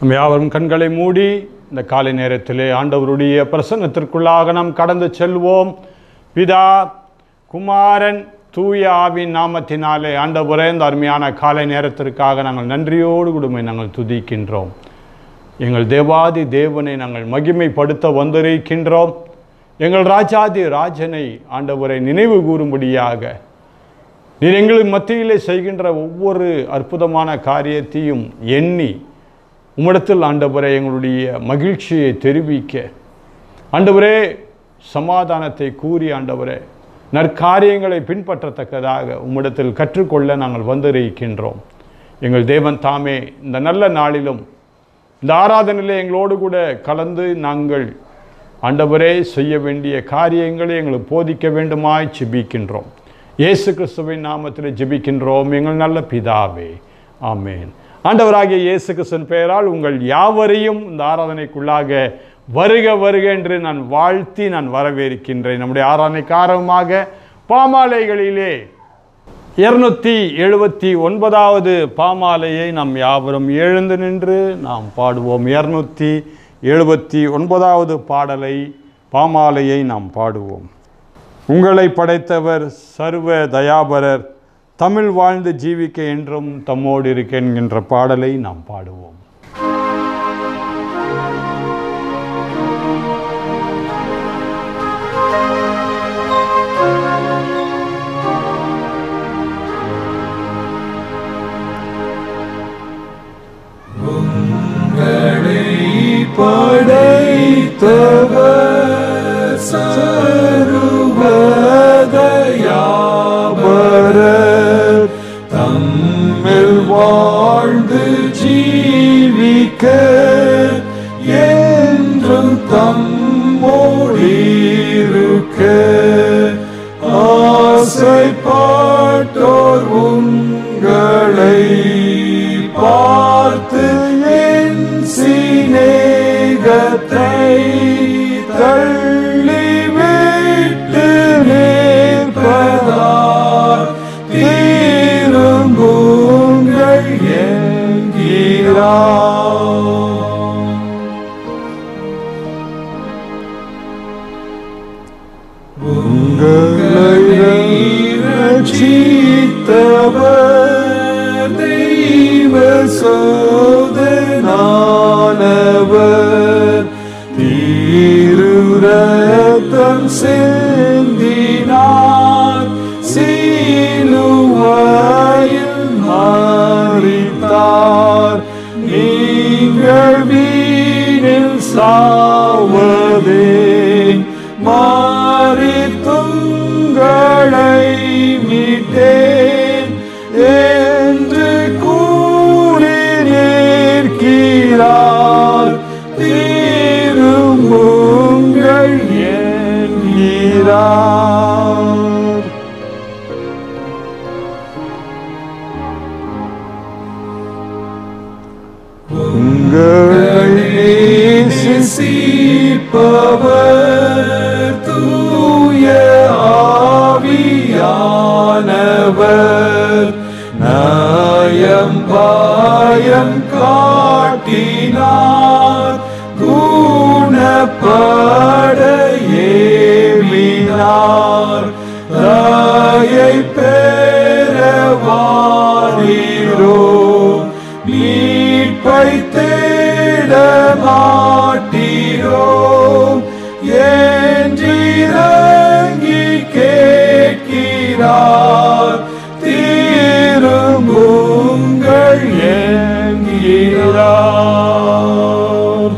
நம்ம யாவரும் கண்களை மூடி இந்த காலை நேரத்திலே ஆண்டவருடைய பிரசன்னத்திற்குள்ளாக நாம் கடந்து செல்வோம் பிதா குமாரன் தூய ஆவின் நாமத்தினாலே ஆண்டவரே இந்த அருமையான காலை நேரத்திற்காக நாங்கள் நன்றியோடு கொடுமை நாங்கள் துதிக்கின்றோம் எங்கள் தேவாதி தேவனை நாங்கள் மகிமைப்படுத்த வந்திருக்கின்றோம் எங்கள் ராஜாதி ராஜனை ஆண்டவரை நினைவு கூறும்படியாக நீர் எங்களுக்கு மத்தியிலே செய்கின்ற ஒவ்வொரு அற்புதமான காரியத்தையும் எண்ணி உம்மிடத்தில் ஆண்டவரை எங்களுடைய மகிழ்ச்சியை தெரிவிக்க ஆண்டவரே சமாதானத்தை கூறி ஆண்டவரே நற்காரியங்களை பின்பற்றத்தக்கதாக உம்மிடத்தில் கற்றுக்கொள்ள நாங்கள் வந்திருக்கின்றோம் எங்கள் தேவன் தாமே இந்த நல்ல நாளிலும் இந்த ஆராதனையிலே எங்களோடு கூட கலந்து நாங்கள் ஆண்டவரே செய்ய வேண்டிய காரியங்களை எங்களுக்கு போதிக்க வேண்டுமாய் ஜெபிக்கின்றோம் இயேசு கிறிஸ்துவின் நாமத்தில் ஜெபிக்கின்றோம் எங்கள் நல்ல பிதாவே ஆமேன் ஆண்டவராகிய இயேசு கிறிஸ்துவின் பெயரால் உங்கள் யாவரையும் இந்த ஆராதனைக்குள்ளாக வருக வருக என்று நான் வாழ்த்தி நான் வரவேற்கின்றேன் நம்முடைய ஆராதனைக்கு ஆரம்பமாக பாமாலைகளிலே இருநூத்தி எழுபத்தி ஒன்பதாவது பாமாலையை நாம் யாவரும் எழுந்து நின்று நாம் பாடுவோம் இருநூத்தி எழுபத்தி ஒன்பதாவது பாடலை பாமாலையை நாம் பாடுவோம் உங்களை படைத்தவர் சர்வ தயாபரர் தமிழ் வாழ்ந்து ஜீவிக்க என்றும் தம்மோடு இருக்க என்கின்ற பாடலை நாம் பாடுவோம் படைத்தவர் சருவதயாபரர் தம்மில் வாழ்ந்து ஜீவிக்க என்றும் தம்மோடிருக்க ஆசைப்பட்டோர் உங்களை பார்த்து என் சிநேகத்தை தள்ளிவிட்டு நிற்பதார் திரும்புங்கள் என்கிறார் உங்களை ரட்சித்தவர் தெய்வ சோதனானவர் தீருரத்தம் செந்தினார் சீலுவாயில் மாறித்தார் நீங்கள் வீணில் சாவதே மாறி துங்களை மீட்டேன் என்று கூறி நிற்கிறார் திரும்புங்கள் என்கிறார் உங்களை நேசிப்பவர் தூய ஆவியானவர் நயம் பாயம் காட்டினார் குணப்பட ஏவினார் தாயை பெறவாரீரோ மீட்பை தேட மாட்டீரோ என்றிறங்கி கேட்கிறார் திரும்புங்கள் என்கிறார்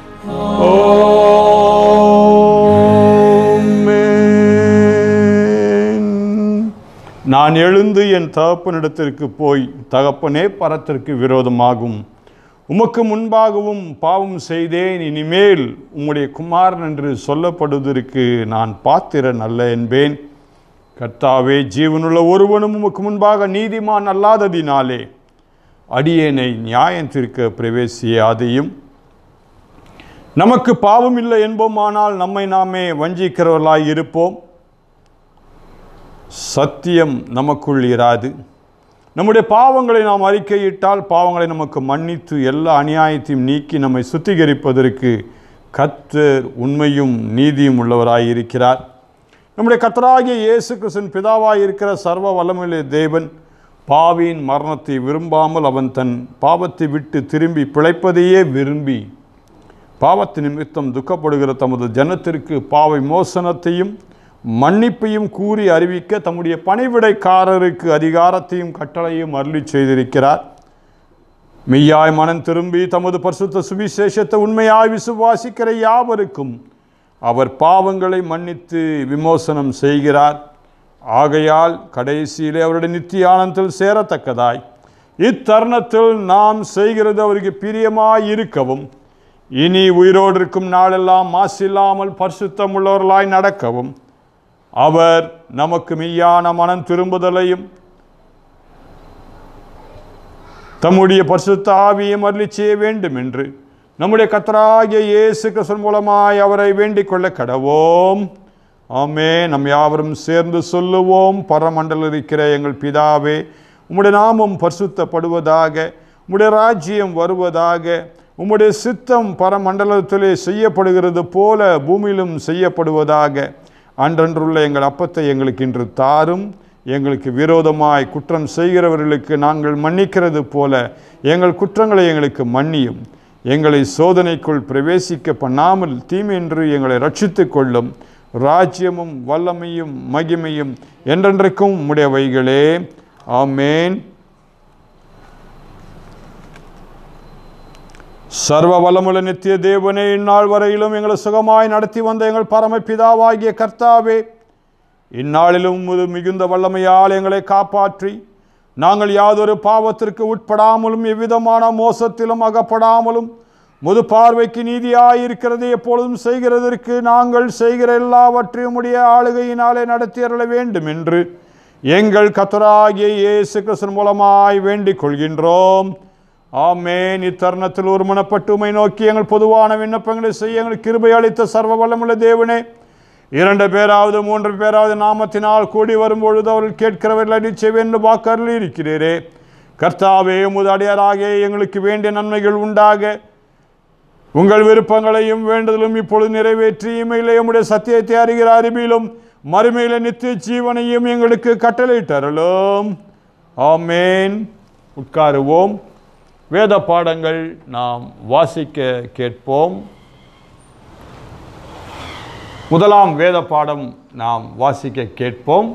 ஆமென். நான் எழுந்து என் தகப்பனிடத்திற்கு போய் தகப்பனே பரத்திற்கு விரோதமாகும் உமக்கு முன்பாகவும் பாவம் செய்தேன் இனிமேல் உம்முடைய குமாரன் என்று சொல்லப்படுவதற்கு நான் பாத்திரன் அல்ல என்பேன் கர்த்தாவே ஜீவனுள்ள ஒருவனும் உமக்கு முன்பாக நீதிமான் அல்லாததினாலே அடியேனை நியாயம் தீர்க்க பிரவேசியாதையும் நமக்கு பாவம் இல்லை என்போமானால் நம்மை நாமே வஞ்சிக்கிறவர்களாய் இருப்போம் சத்தியம் நமக்குள் இராது நம்முடைய பாவங்களை நாம் அறிக்கையிட்டால் பாவங்களை நமக்கு மன்னித்து எல்லா அநியாயத்தையும் நீக்கி நம்மை சுத்திகரிப்பதற்கு கத்தர் உண்மையும் நீதியும் உள்ளவராய் இருக்கிறார் நம்முடைய கத்தராகிய இயேசு கிறிஸ்தன் பிதாவாய் இருக்கிற சர்வ வல்லமையுள்ள தேவன் பாவியின் மரணத்தை விரும்பாமல் அவன் தன் பாவத்தை விட்டு திரும்பி பிழைப்பதையே விரும்பி பாவத்து நிமித்தம் துக்கப்படுகிற தமது ஜனத்திற்கு பாவை மோசனத்தையும் மன்னிப்பையும் கூறி அறிவிக்க தம்முடைய பணிவிடைக்காரருக்கு அதிகாரத்தையும் கட்டளையும் அருளி செய்திருக்கிறார் மெய்யாய் மனம் திரும்பி தமது பரிசுத்த சுவிசேஷத்தை உண்மையாய் விசுவாசிக்கிற யாவருக்கும் அவர் பாவங்களை மன்னித்து விமோசனம் செய்கிறார் ஆகையால் கடைசியிலே அவருடைய நித்திய ஆனந்தத்தில் சேரத்தக்கதாய் இத்தருணத்தில் நாம் செய்கிறது அவருக்கு பிரியமாய் இருக்கவும் இனி உயிரோடு இருக்கும் நாளெல்லாம் மாசில்லாமல் பரிசுத்தம் உள்ளவர்களாய் நடக்கவும் அவர் நமக்கு மெய்யான மனம் திரும்புதலையும் தம்முடைய பரிசுத்த ஆவியும் அருளி செய்ய வேண்டும் என்று நம்முடைய கத்தராகிய இயேசு கிறிஸ்தன் மூலமாய் அவரை வேண்டிக் கொள்ள கடவோம் ஆமே நம் யாவரும் சேர்ந்து சொல்லுவோம் பரமண்டல இருக்கிற எங்கள் பிதாவே உம்முடைய நாமம் பரிசுத்தப்படுவதாக உம்முடைய ராஜ்யம் வருவதாக உம்முடைய சித்தம் பரமண்டலத்திலே செய்யப்படுகிறது போல பூமியிலும் செய்யப்படுவதாக அன்றன்றுள்ள எங்கள் அப்பத்தை எங்களுக்கு இன்று தாரும் எங்களுக்கு விரோதமாய் குற்றம் செய்கிறவர்களுக்கு நாங்கள் மன்னிக்கிறது போல எங்கள் குற்றங்களை எங்களுக்கு மன்னியும் எங்களை சோதனைக்குள் பிரவேசிக்க பண்ணாமல் தீமையென்று எங்களை ரட்சித்துக் கொள்ளும் ராஜ்யமும் வல்லமையும் மகிமையும் என்றென்றைக்கும் உம்முடையவைகளே ஆமேன் சர்வ வல்லமுள்ள நித்திய தேவனே இந்நாள் வரையிலும் எங்களை சுகமாய் நடத்தி வந்த எங்கள் பரமபிதாவாகிய கர்த்தாவே இந்நாளிலும் உமது மிகுந்த வல்லமையால் எங்களை காப்பாற்றி நாங்கள் யாதொரு பாவத்திற்கு உட்படாமலும் எவ்விதமான மோசத்திலும் அகப்படாமலும் முது பார்வைக்கு நீதியாயிருக்கிறது எப்பொழுதும் செய்கிறதற்கு நாங்கள் செய்கிற எல்லாவற்றையும் உடைய ஆளுகையினாலே நடத்தி அருள வேண்டும் என்று எங்கள் கத்தராகிய இயேசு கிறிஸ்தன் மூலமாய் வேண்டிக் கொள்கின்றோம் ஆமேன் இத்தருணத்தில் ஒரு மனப்பட்டு உமை நோக்கி எங்கள் பொதுவான விண்ணப்பங்களை செய்ய எங்கள் கிருபை அளித்த சர்வ வல்லமுள்ள தேவனே இரண்டு பேராவது மூன்று பேராவது நாமத்தினால் கூடி வரும்பொழுது அவர்கள் கேட்கிறவர்கள் அடிச்சை என்று வாக்கருள் இருக்கிறீரே கர்த்தாவே உமது அடியாராக எங்களுக்கு வேண்டிய நன்மைகள் உண்டாக உங்கள் விருப்பங்களையும் வேண்டுதலும் இப்பொழுது நிறைவேற்றி இமையிலே உம்முடைய சத்தியத்தை அறிகிற அறிவிலும் மறுமையில நித்திய ஜீவனையும் எங்களுக்கு கட்டளையிட்டருளும் ஆமேன் உட்காருவோம் வேத பாடங்கள் நாம் வாசிக்க கேட்போம் முதலாம் வேத பாடம் நாம் வாசிக்க கேட்போம்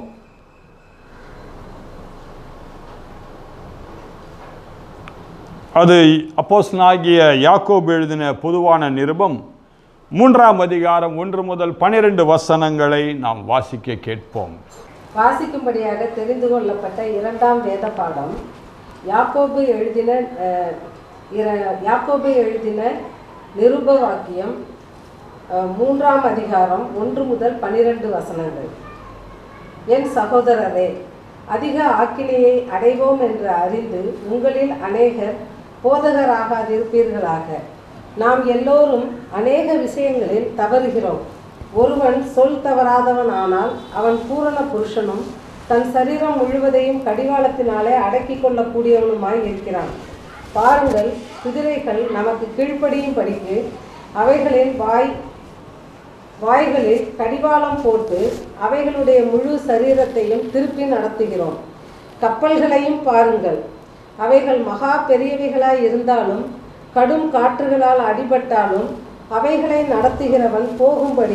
அது அப்போஸ்தலனாகிய யாக்கோபு எழுதின பொதுவான நிருபம் மூன்றாம் அதிகாரம் ஒன்று முதல் பனிரெண்டு வசனங்களை நாம் வாசிக்க கேட்போம் வாசிக்கும்படியாக தெரிந்து கொள்ளப்பட்ட இரண்டாம் வேத பாடம் யாக்கோபு எழுதின அஹ், இர- யாக்கோபு எழுதின நிருப வாக்கியம் அஹ், மூன்றாம் அதிகாரம் ஒன்று முதல் பனிரெண்டு வசனங்கள் என் சகோதரரே அதிக ஆக்கினையை அடைவோம் என்று அறிந்து உங்களில் அநேகர் போதகராகாதிருப்பீர்களாக நாம் எல்லோரும் அநேக விஷயங்களில் தவறுகிறோம் ஒருவன் சொல் தவறாதவன் ஆனால் அவன் பூரண புருஷனும் தன் சரீரம் முழுவதையும் கடிவாளத்தினாலே அடக்கிக் கொள்ளக்கூடியவனுமாய் இருக்கிறான் பாருங்கள் குதிரைகள் நமக்கு கீழ்ப்படியும் படிக்கு அவைகளின் வாய் வாய்களில் கடிவாளம் போட்டு அவைகளுடைய முழு சரீரத்தையும் திருப்பி நடத்துகிறோம் கப்பல்களையும் பாருங்கள் அவைகள் மகா பெரியவைகளாய் இருந்தாலும் கடும் காற்றுகளால் அடிபட்டாலும் அவைகளை நடத்துகிறவன் போகும்படி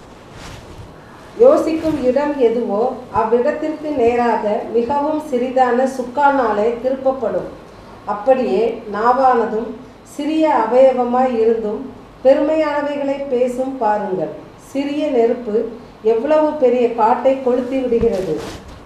யோசிக்கும் இடம் எதுவோ அவ்விடத்திற்கு நேராக மிகவும் சிறிதான சுக்கானாலே திருப்பப்படும் அப்படியே நாவானதும் சிறிய அவயவமாய் இருந்தும் பெருமையானவைகளை பேசும் பாருங்கள் சிறிய நெருப்பு எவ்வளவு பெரிய காட்டை கொளுத்தி விடுகிறது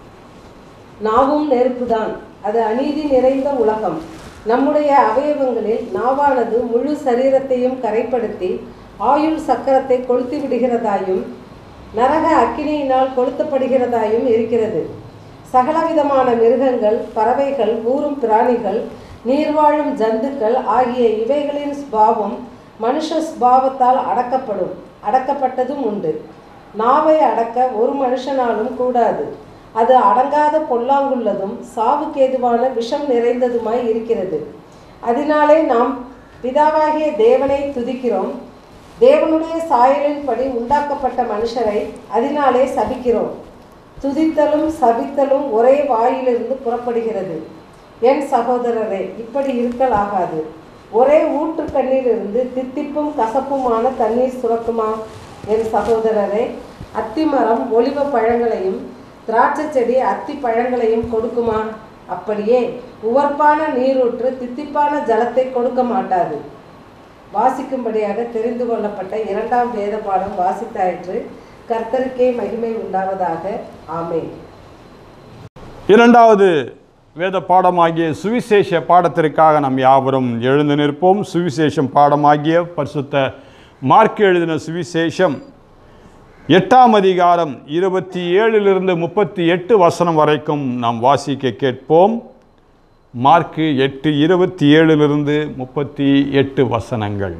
நாவும் நெருப்புதான் அது அநீதி நிறைந்த உலகம் நம்முடைய அவயவங்களில் நாவானது முழு சரீரத்தையும் கரைப்படுத்தி ஆயுள் சக்கரத்தை கொளுத்தி விடுகிறதாயும் நரக அக்கினியினால் கொளுத்தப்படுகிறதாயும் இருக்கிறது சகலவிதமான மிருகங்கள் பறவைகள் ஊரும் பிராணிகள் நீர்வாழும் ஜந்துக்கள் ஆகிய இவைகளின் ஸ்பாவம் மனுஷ ஸ்பாவத்தால் அடக்கப்படும் அடக்கப்பட்டதும் உண்டு நாவை அடக்க ஒரு மனுஷனாலும் கூடாது அது அடங்காத பொல்லாங்குள்ளதும் சாவுக்கேதுவான விஷம் நிறைந்ததுமாய் இருக்கிறது அதனாலே நாம் பிதாவாகிய தேவனை துதிக்கிறோம் தேவனுடைய சாயலின்படி உண்டாக்கப்பட்ட மனுஷரை அதனாலே சபிக்கிறோம் துதித்தலும் சபித்தலும் ஒரே வாயிலிருந்து புறப்படுகிறது என் சகோதரரே இப்படி இருக்கலாகாது ஒரே ஊற்றுக்கண்ணிலிருந்து தித்திப்பும் கசப்புமான தண்ணீர் சுரக்குமா என் சகோதரரே அத்திமரம் ஒலிவ பழங்களையும் திராட்சை செடி அத்தி பழங்களையும் கொடுக்குமா அப்படியே உவர்ப்பான நீரூற்று தித்திப்பான ஜலத்தை கொடுக்க மாட்டாது வாசிக்கும்படியாக தெரிந்து கொள்ளப்பட்ட இரண்டாம் வேத பாடம் வாசித்தாயிற்று கர்த்தருக்கே மகிமை உண்டாவதாக ஆமென் இரண்டாவது வேத பாடமாகிய சுவிசேஷ பாடத்திற்காக நாம் யாவரும் எழுந்து நிற்போம் சுவிசேஷம் பாடமாகிய பரிசுத்த மார்க் எழுதின சுவிசேஷம் எட்டாம் அதிகாரம் இருபத்தி ஏழிலிருந்து முப்பத்தி எட்டு வசனம் வரைக்கும் நாம் வாசிக்க கேட்போம் மார்க்கு எட்டு இருபத்தி ஏழிலிருந்து முப்பத்தி எட்டு வசனங்கள்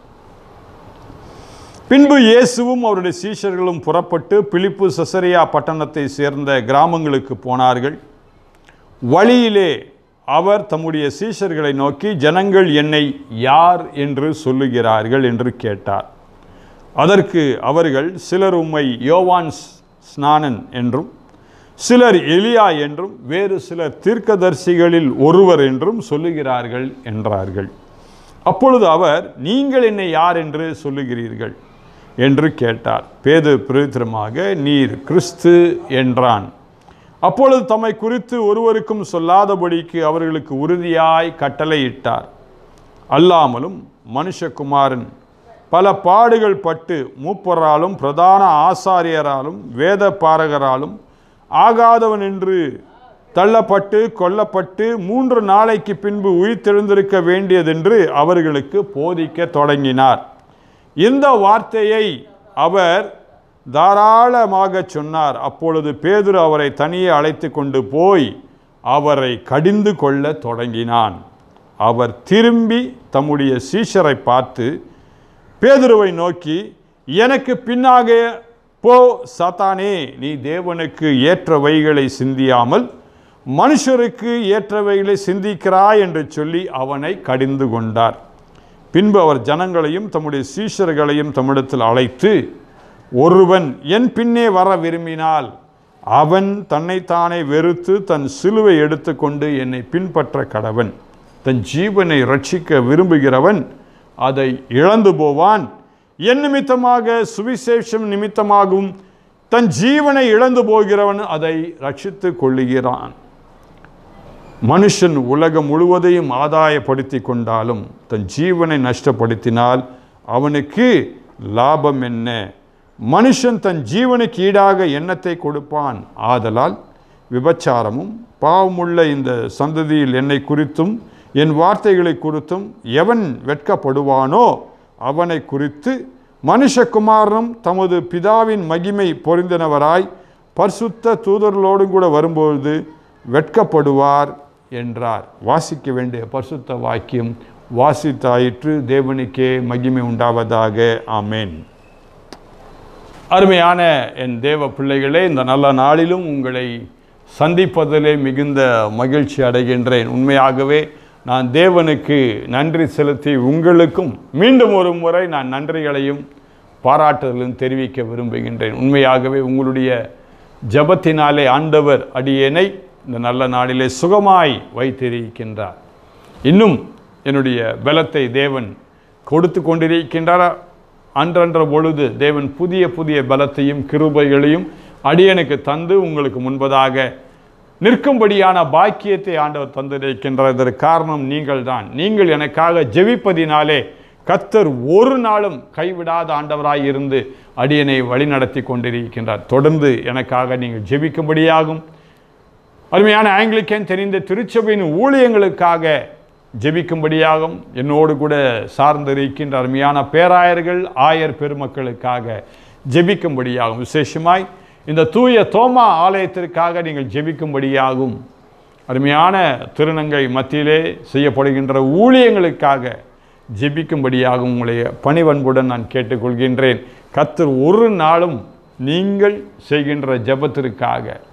பின்பு இயேசுவும் அவருடைய சீஷர்களும் புறப்பட்டு பிலிப்பு சசரியா பட்டணத்தை சேர்ந்த கிராமங்களுக்கு போனார்கள் வழியிலே அவர் தம்முடைய சீஷர்களை நோக்கி ஜனங்கள் என்னை யார் என்று சொல்லுகிறார்கள் என்று கேட்டார் அதற்கு அவர்கள் சிலர் உம்மை யோவான் ஸ்நானன் என்றும் சிலர் எலியா என்றும் வேறு சிலர் தீர்க்கதரிசிகளில் ஒருவர் என்றும் சொல்லுகிறார்கள் என்றார்கள் அப்பொழுது அவர் நீங்கள் என்னை யார் என்று சொல்லுகிறீர்கள் என்று கேட்டார் பேது பிரவித்திரமாக நீர் கிறிஸ்து என்றான் அப்பொழுது தம்மை குறித்து ஒருவருக்கும் சொல்லாதபடிக்கு அவர்களுக்கு உறுதியாய் கட்டளையிட்டார் அல்லாமலும் மனுஷகுமாரன் பல பாடுகள் பட்டு மூப்பராலும் பிரதான ஆசாரியராலும் வேத பாரகராலும் ஆகாதவன் என்று தள்ளப்பட்டு கொல்லப்பட்டு மூன்று நாளைக்கு பின்பு உயிர்த்தெழுந்திருக்க வேண்டியதென்று அவர்களுக்கு போதிக்க தொடங்கினார் இந்த வார்த்தையை அவர் தாராளமாக சொன்னார் அப்பொழுது பேதுரு அவரை தனியே அழைத்து கொண்டு போய் அவரை கடிந்து கொள்ள தொடங்கினான் அவர் திரும்பி தம்முடைய சீஷரை பார்த்து பேதுருவை நோக்கி எனக்கு பின்னாக போ சாத்தானே நீ தேவனுக்கு ஏற்றவைகளை சிந்தியாமல் மனுஷருக்கு ஏற்றவைகளை சிந்திக்கிறாய் என்று சொல்லி அவனை கடிந்து கொண்டார் பின்பு அவர் ஜனங்களையும் தம்முடைய சீஷர்களையும் தம்மிடத்தில் அழைத்து ஒருவன் என் பின்னே வர விரும்பினால் அவன் தன்னைத்தானே வெறுத்து தன் சிலுவை எடுத்துக்கொண்டு என்னை பின்பற்ற கடவன் தன் ஜீவனை ரட்சிக்க விரும்புகிறவன் அதை இழந்து போவான் என் நிமித்தமாக சுவிசேஷம் நிமித்தமாகவும் தன் ஜீவனை இழந்து போகிறவன் அதை ரட்சித்து கொள்ளுகிறான் மனுஷன் உலகம் முழுவதையும் ஆதாயப்படுத்தி கொண்டாலும் தன் ஜீவனை நஷ்டப்படுத்தினால் அவனுக்கு லாபம் என்ன மனுஷன் தன் ஜீவனுக்கு ஈடாக எண்ணத்தை கொடுப்பான் ஆதலால் விபச்சாரமும் பாவமுள்ள இந்த சந்ததியில் என்னை குறித்தும் என் வார்த்தைகளை குறித்தும் எவன் வெட்கப்படுவானோ அவனை குறித்து மனுஷகுமாரனும் தமது பிதாவின் மகிமை பொருந்தினவராய் பரிசுத்த தூதர்களோடும் கூட வரும்பொழுது வெட்கப்படுவார் என்றார் வாசிக்க வேண்டிய பரிசுத்த வாக்கியம் வாசித்தாயிற்று தேவனுக்கே மகிமை உண்டாவதாக ஆமேன் அருமையான என் தேவ பிள்ளைகளே இந்த நல்ல நாளிலும் உங்களை சந்திப்பதிலே மிகுந்த மகிழ்ச்சி அடைகின்றேன் உண்மையாகவே நான் தேவனுக்கு நன்றி செலுத்தி உங்களுக்கும் மீண்டும் ஒரு முறை நான் நன்றிகளையும் பாராட்டுதலும் தெரிவிக்க விரும்புகின்றேன் உண்மையாகவே உங்களுடைய ஜபத்தினாலே ஆண்டவர் அடியேனை இந்த நல்ல நாளிலே சுகமாய் வைத்திருக்கின்றார் இன்னும் என்னுடைய பலத்தை தேவன் கொடுத்து கொண்டிருக்கின்றார் அன்றன்ற பொழுது தேவன் புதிய புதிய பலத்தையும் கிருபைகளையும் அடியனுக்கு தந்து உங்களுக்கு முன்பதாக நிற்கும்படியான பாக்கியத்தை ஆண்டவர் தந்திருக்கின்றார் இதற்கு காரணம் நீங்கள் தான் நீங்கள் எனக்காக ஜெபிப்பதினாலே கத்தர் ஒரு நாளும் கைவிடாத ஆண்டவராய் இருந்து அடியனை வழிநடத்தி கொண்டிருக்கின்றார் தொடர்ந்து எனக்காக நீங்கள் ஜெபிக்கும்படியாகும் அருமையான ஆங்கிலிக்கன் தெரிந்த திருச்சபையின் ஊழியங்களுக்காக ஜெபிக்கும்படியாகும் என்னோடு கூட சார்ந்திருக்கின்ற அருமையான பேராயர்கள் ஆயர் பெருமக்களுக்காக ஜெபிக்கும்படியாகும் விசேஷமாய் இந்த தூய தோமா ஆலயத்திற்காக நீங்கள் ஜெபிக்கும்படியாகும் அருமையான திருநங்கை மத்தியிலே செய்யப்படுகின்ற ஊழியங்களுக்காக ஜெபிக்கும்படியாகும் உங்களுடைய பணிவன்புடன் நான் கேட்டுக்கொள்கின்றேன் கத்தர் ஒரு நாளும் நீங்கள் செய்கின்ற ஜெபத்திற்காக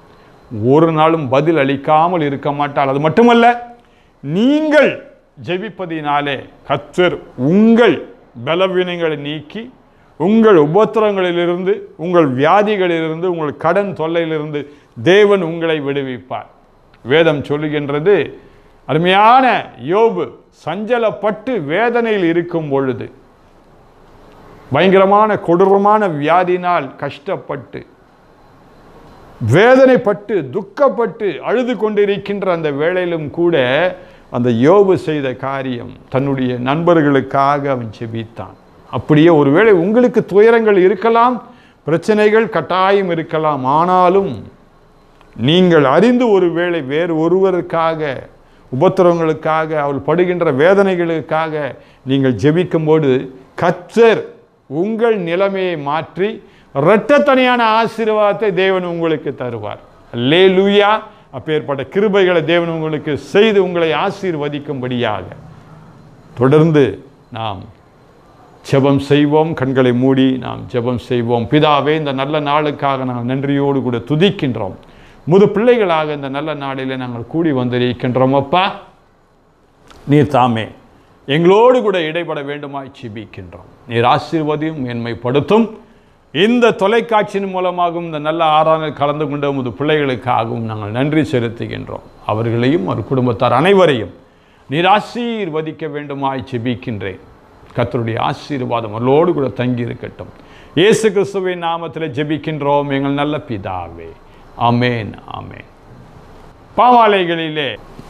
ஒரு நாளும் பதில் அளிக்காமல் இருக்க மாட்டார் அது மட்டுமல்ல நீங்கள் ஜெபிப்பதினாலே கர்த்தர் உங்கள் பலவீனங்களை நீக்கி உங்கள் உபத்திரங்களிலிருந்து உங்கள் வியாதிகளிலிருந்து உங்கள் கடன் தொல்லையிலிருந்து தேவன் உங்களை விடுவிப்பார் வேதம் சொல்லுகின்றது அருமையான யோபு சஞ்சலப்பட்டு வேதனையில் இருக்கும் பொழுது பயங்கரமான கொடூரமான வியாதினால் கஷ்டப்பட்டு வேதனைப்பட்டு துக்கப்பட்டு அழுது கொண்டிருக்கின்ற அந்த வேளையிலும் கூட அந்த யோபு செய்த காரியம் தன்னுடைய நண்பர்களுக்காக அவன் செபித்தான் அப்படியே ஒருவேளை உங்களுக்கு துயரங்கள் இருக்கலாம் பிரச்சனைகள் கட்டாயம் இருக்கலாம் ஆனாலும் நீங்கள் அறிந்து ஒருவேளை வேறு ஒருவருக்காக உபத்திரவங்களுக்காக அவள் படுகின்ற வேதனைகளுக்காக நீங்கள் ஜெபிக்கும்போது கர்த்தர் உங்கள் நிலைமையை மாற்றி இரட்டத்தனியான ஆசீர்வாதத்தை தேவன் உங்களுக்கு தருவார் லே லூயா அப்பேற்பட்ட கிருபைகளை தேவன் உங்களுக்கு செய்து உங்களை ஆசீர்வதிக்கும்படியாக தொடர்ந்து நாம் ஜெபம் செய்வோம் கண்களை மூடி நாம் ஜெபம் செய்வோம் பிதாவே இந்த நல்ல நாளுக்காக நாங்கள் நன்றியோடு கூட துதிக்கின்றோம் முது பிள்ளைகளாக இந்த நல்ல நாளிலே நாங்கள் கூடி வந்திருக்கின்றோம் அப்பா நீர் தாமே எங்களோடு கூட இடைப்பட வேண்டுமாய் சிபிக்கின்றோம் நீர் ஆசீர்வதியும் மேன்மைப்படுத்தும் இந்த தொலைக்காட்சியின் மூலமாகவும் இந்த நல்ல ஆறான கலந்து கொண்ட முது பிள்ளைகளுக்காகவும் நாங்கள் நன்றி செலுத்துகின்றோம் அவர்களையும் அவர் குடும்பத்தார் அனைவரையும் நீர் ஆசீர்வதிக்க வேண்டுமாய் ஜெபிக்கின்றேன் கர்த்தருடைய ஆசீர்வாதம் அவர்களோடு கூட தங்கி இருக்கட்டும் இயேசு கிறிஸ்துவின் நாமத்தில் ஜெபிக்கின்றோம் எங்கள் நல்ல பிதாவே ஆமேன் ஆமேன் பாவாலைகளிலே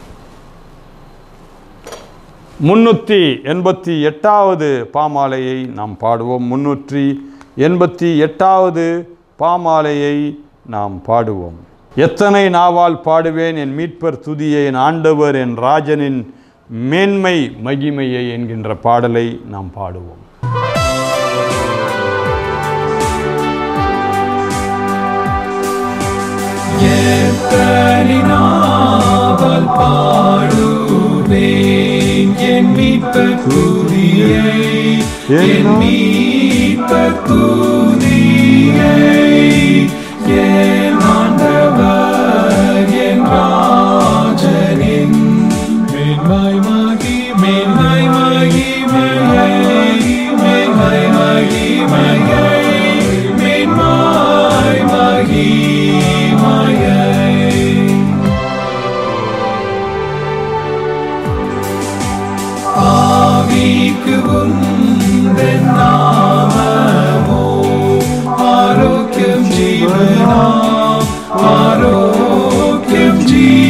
முன்னூற்றி எண்பத்தி எட்டாவது பாமாலையை நாம் பாடுவோம் முன்னூற்றி எண்பத்தி எட்டாவது பாமாலையை நாம் பாடுவோம் எத்தனை நாவால் பாடுவேன் என் மீட்பர் துதியை என் ஆண்டவர் என் ராஜனின் மேன்மை மகிமையை என்கின்ற பாடலை நாம் பாடுவோம் எத்தனினாவல் பாடுவேன் என் மீட்பர் துதியை என் மீட்பர் துதியை என் ஆண்டவர் என் ராஜனின் மேன்மை மகி மேன்மை மகிமையை மேன்மை மகிமையை மேன்மை மகிமையை ஆவிக்கு உந்தன் நாமமோ ஆரோக்கியம் ஜீவனாம் ஆரோக்கியம்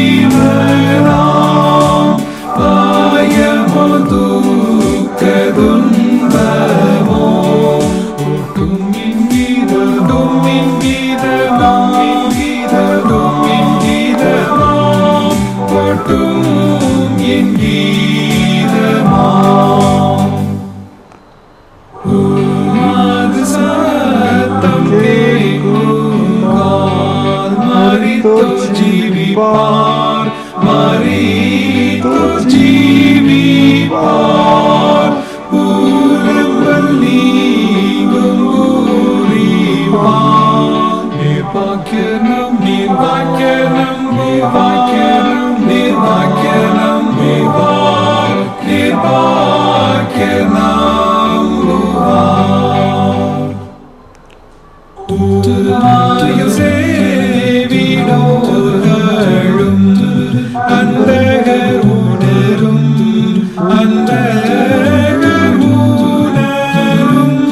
ஜீவனாம் பயமோ துக்க துன்பமோ ஒட்டும் என்கிறதும் என்கிறதாம் என்கிறதும் என்கிறதாம் ஒட்டும் என்கிறமாம் உமது சத்தம் கேட்குமால் மரித்தோர் ஜீவிப்பார் மரித்தோர் ஜீவிப்பார் உலகம் நீங்கும் கூறிவார் நிர்வாக்கியனம் நிர்வாக்கியனம் நிர்வாக்கியனம் நிர்வாக்கியனம் நிர்வாக் நிர்வாக்கியனம் சேவிடோர்களும் அந்தகர் உணரும் அந்தகர் உணரும்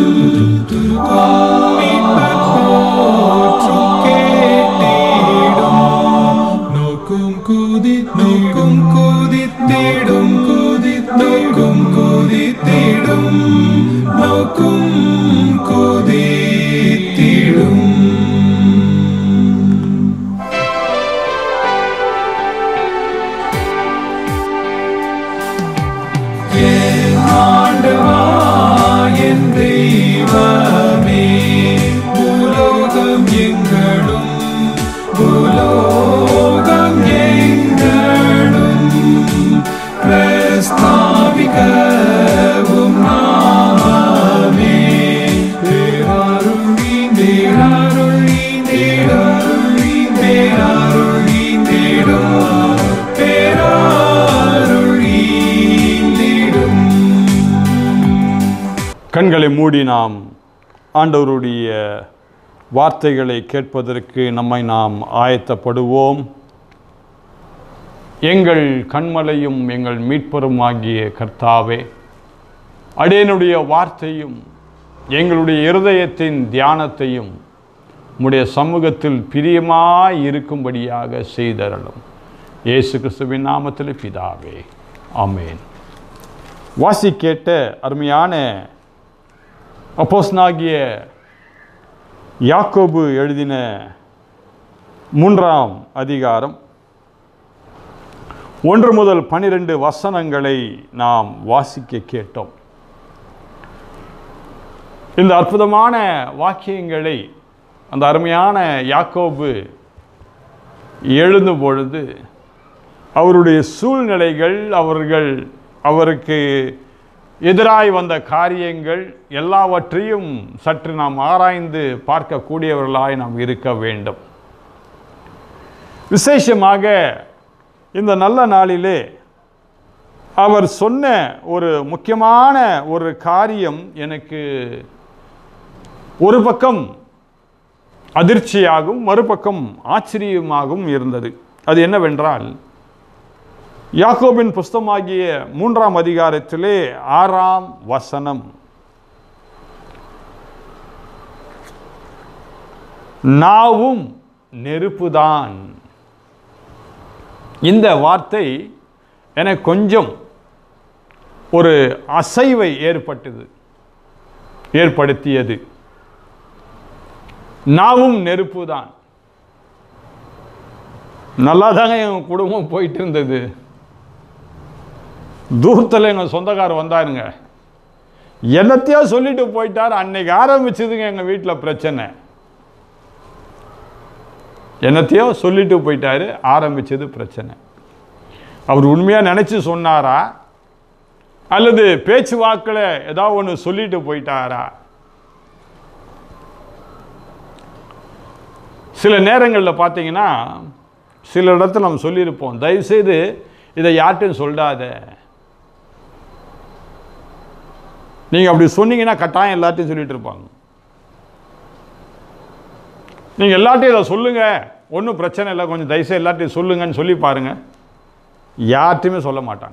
மீட்பர் போற்றும் கேட்டிடும் நோக்கும் குதித் நோக்கும் குதித்திடும் குதித் நோக்கும் குதித்திடும் நோக்கும் குதித்திடும் என் ஆண்டவா என் தெய்வமே பூலோகம் எங்களும் பூலோகம் எங்களும் கண்களை மூடி நாம் ஆண்டவருடைய வார்த்தைகளை கேட்பதற்கு நம்மை நாம் ஆயத்தப்படுவோம் எங்கள் கண்மலையும் எங்கள் மீட்பருமாகிய கர்த்தாவே அடேனுடைய வார்த்தையும் எங்களுடைய இருதயத்தின் தியானத்தையும் உம்முடைய சமூகத்தில் பிரியமாய் இருக்கும்படியாக செய்தரலும் இயேசு கிறிஸ்துவின் நாமத்தில் பிதாவே ஆமென் வாசி கேட்ட அருமையான அப்போஸ்னாகிய யாக்கோபு எழுதின மூன்றாம் அதிகாரம் ஒன்று முதல் பனிரெண்டு வசனங்களை நாம் வாசிக்க கேட்டோம் இந்த அற்புதமான வாக்கியங்களை அந்த அருமையான யாக்கோபு எழுதும் பொழுது அவருடைய சூழ்நிலைகள் அவர்கள் அவருக்கு எதிராய் வந்த காரியங்கள் எல்லாவற்றையும் சற்று நாம் ஆராய்ந்து பார்க்கக்கூடியவர்களாய் நாம் இருக்க வேண்டும் விசேஷமாக இந்த நல்ல நாளிலே அவர் சொன்ன ஒரு முக்கியமான ஒரு காரியம் எனக்கு ஒரு பக்கம் அதிர்ச்சியாகவும் மறுபக்கம் ஆச்சரியமாகவும் இருந்தது அது என்னவென்றால் யாக்கோபின் புஸ்தமாகிய மூன்றாம் அதிகாரத்திலே ஆறாம் வசனம் நாவும் நெருப்புதான் இந்த வார்த்தை எனக்கு கொஞ்சம் ஒரு அசைவை ஏற்பட்டது ஏற்படுத்தியது நாவும் நெருப்பு தான் நல்லா தாங்க எங்கள் குடும்பம் போயிட்டு இருந்தது தூரத்தில் எங்கள் சொந்தக்காரர் வந்தாருங்க என்னத்தையோ சொல்லிட்டு போயிட்டார் அன்னைக்கு ஆரம்பிச்சதுங்க எங்கள் வீட்டில் பிரச்சனை என்னத்தையோ சொல்லிட்டு போயிட்டாரு ஆரம்பிச்சது பிரச்சனை அவர் உண்மையாக நினச்சி சொன்னாரா அல்லது பேச்சுவாக்கில் ஏதாவது ஒன்று சொல்லிட்டு போயிட்டாரா சில நேரங்களில் பார்த்தீங்கன்னா சில இடத்துல நம்ம சொல்லியிருப்போம் தயவுசெய்து இதை யார்ட்டும் சொல்லாத நீங்கள் அப்படி சொன்னீங்கன்னா கட்டாயம் எல்லாத்தையும் சொல்லிட்டு இருப்பாங்க நீங்கள் எல்லாத்தையும் இதை சொல்லுங்கள் ஒன்றும் பிரச்சனை இல்லை கொஞ்சம் தயவுசெய்து எல்லாத்தையும் சொல்லுங்கன்னு சொல்லி பாருங்க யார்ட்டையுமே சொல்ல மாட்டாங்க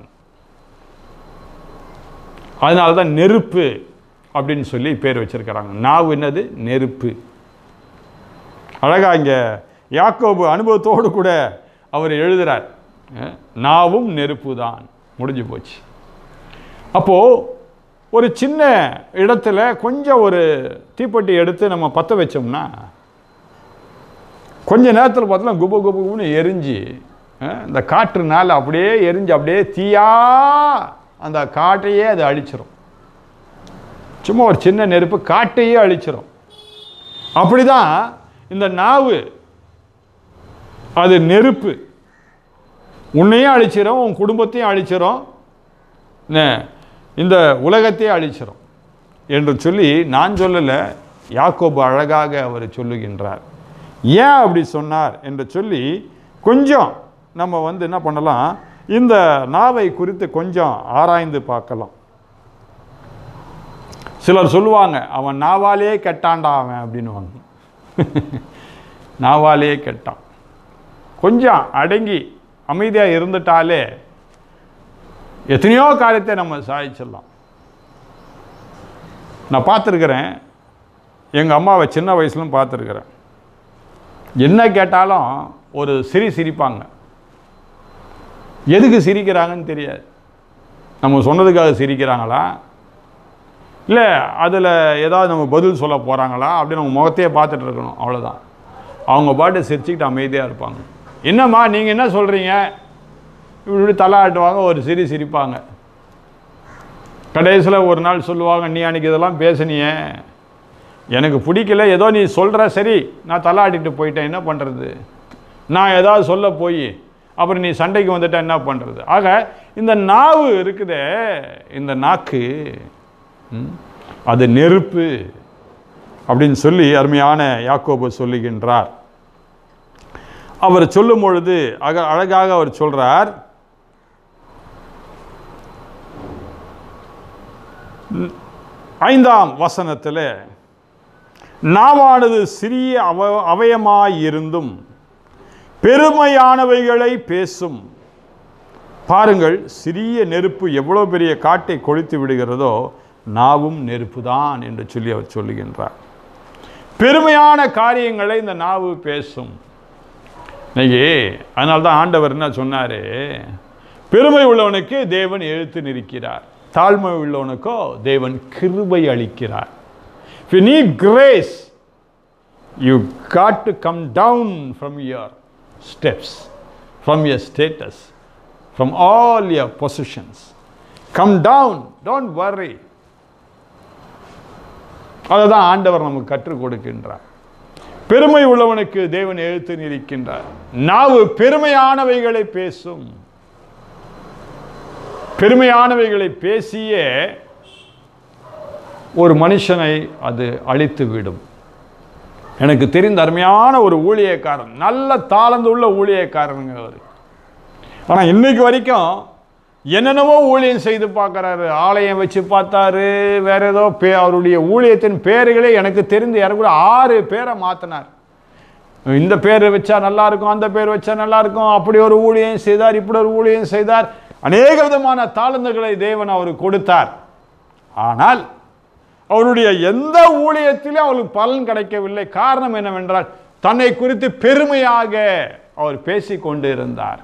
அதனால தான் நெருப்பு அப்படின்னு சொல்லி பேர் வச்சிருக்கிறாங்க நாவு என்னது நெருப்பு அழகா இங்கே யாக்கோபு அனுபவத்தோடு கூட அவர் எழுதுறார் அஹ், நாவும் நெருப்பு தான் முடிஞ்சு போச்சு அப்போது ஒரு சின்ன இடத்துல கொஞ்சம் ஒரு தீப்பெட்டி எடுத்து நம்ம பற்ற வச்சோம்னா கொஞ்ச நேரத்தில் பார்த்தோம்னா குபு குபு குபுன்னு எரிஞ்சு அஹ், இந்த காற்றுனால அப்படியே எரிஞ்சு அப்படியே தீயா அந்த காட்டையே அது அழிச்சிரும் சும்மா ஒரு சின்ன நெருப்பு காட்டையே அழிச்சிரும் அப்படிதான் இந்த நாவு அது நெருப்பு உன்னையும் அழிச்சிரும் உன் குடும்பத்தையும் அழிச்சிரும் என்ன, இந்த உலகத்தையே அழிச்சிரும் என்று சொல்லி நான் சொல்லலை யாக்கோபு அழகாக அவர் சொல்லுகின்றார் ஏன் அப்படி சொன்னார் என்று சொல்லி கொஞ்சம் நம்ம வந்து என்ன பண்ணலாம் இந்த நாவை குறித்து கொஞ்சம் ஆராய்ந்து பார்க்கலாம் சிலர் சொல்லுவாங்க அவன் நாவாலே கெட்டான்டா அவன் அப்படின்னுவாங்க நாவாலே கெட்டான் கொஞ்சம் அடங்கி அமைதியாக இருந்துட்டாலே எத்தனையோ காரியத்தை நம்ம சாதிச்சிடலாம் நான் பார்த்துருக்குறேன் எங்கள் அம்மாவை சின்ன வயசுலும் பார்த்துருக்குறேன் என்ன கேட்டாலும் ஒரு சிரி சிரிப்பாங்க எதுக்கு சிரிக்கிறாங்கன்னு தெரியாது நம்ம சொன்னதுக்காக சிரிக்கிறாங்களா இல்லை அதில் ஏதாவது நம்ம பதில் சொல்ல போகிறாங்களா அப்படின்னு நம்ம முகத்தையே பார்த்துட்டு இருக்கணும் அவ்வளோதான் அவங்க பாட்டு சிரிச்சுக்கிட்டு அமைதியாக இருப்பாங்க என்னம்மா நீங்கள் என்ன சொல்கிறீங்க இப்படி இப்படி தலை ஆட்டுவாங்க ஒரு சிரி சிரிப்பாங்க கடைசியில் ஒரு நாள் சொல்லுவாங்க நீ அன்றைக்கி இதெல்லாம் பேசுனியே எனக்கு பிடிக்கல ஏதோ நீ சொல்கிற சரி நான் தலை ஆட்டிட்டு போயிட்டேன் என்ன பண்ணுறது நான் ஏதாவது சொல்ல போய் அப்புறம் நீ சண்டைக்கு வந்துட்டா என்ன பண்ணுறது ஆக இந்த நாவு இருக்குதே இந்த நாக்கு ம், அது நெருப்பு அப்படின்னு சொல்லி அருமையான யாக்கோபு சொல்லுகின்றார் அவர் சொல்லும் பொழுது அக அழகாக அவர் சொல்றார் "ந- ஐந்தாம் வசனத்தில் நாவானது சிறிய அவ அவயமாயிருந்தும் பெருமையானவைகளை பேசும் பாருங்கள் சிறிய நெருப்பு எவ்வளோ பெரிய காட்டை கொளுத்து விடுகிறதோ நாவும் நெருப்பு தான் என்று சொல்லி அவர் சொல்லுகின்றார் பெருமையான காரியங்களை இந்த நாவு பேசும் இன்னைக்கு அதனால தான் ஆண்டவர் என்ன சொன்னார் பெருமை உள்ளவனுக்கு தேவன் எழுத்து நிற்கிறார் தாழ்மை உள்ளவனுக்கோ தேவன் கிருபை அளிக்கிறார் If you need grace, you got to come down from your steps, from your status, from all your possessions. Come down, don't worry. அதுதான் ஆண்டவர் நமக்கு கற்றுக் கொடுக்கின்றார் பெருமை உள்ளவனுக்கு தேவன் எழுத்து நிற்கின்றார் நாவு பெருமையானவைகளை பேசும் பெருமையானவைகளை பேசியே ஒரு மனுஷனை அது அழித்து விடும் எனக்கு தெரிந்த அருமையான ஒரு ஊழியக்காரன் நல்ல தாளந்து உள்ள ஊழியக்காரனுங்க அவர் ஆனால் இன்னைக்கு வரைக்கும் என்னென்னவோ ஊழியம் செய்து பார்க்குறாரு ஆலயம் வச்சு பார்த்தாரு வேற ஏதோ பே அவருடைய ஊழியத்தின் பேர்களே எனக்கு தெரிந்து யாரும் ஆறு பேரை மாற்றினார் இந்த பேர் வச்சா நல்லா இருக்கும் அந்த பேர் வச்சா நல்லா இருக்கும் அப்படி ஒரு ஊழியம் செய்தார் இப்படி ஒரு ஊழியம் செய்தார் அநேக விதமான தாளந்துகளை தேவன் அவருக்கு கொடுத்தார் ஆனால் அவருடைய எந்த ஊழியத்திலும் அவருக்கு பலன் கிடைக்கவில்லை காரணம் என்னவென்றால் தன்னை குறித்து பெருமையாக அவர் பேசிக் கொண்டு இருந்தார்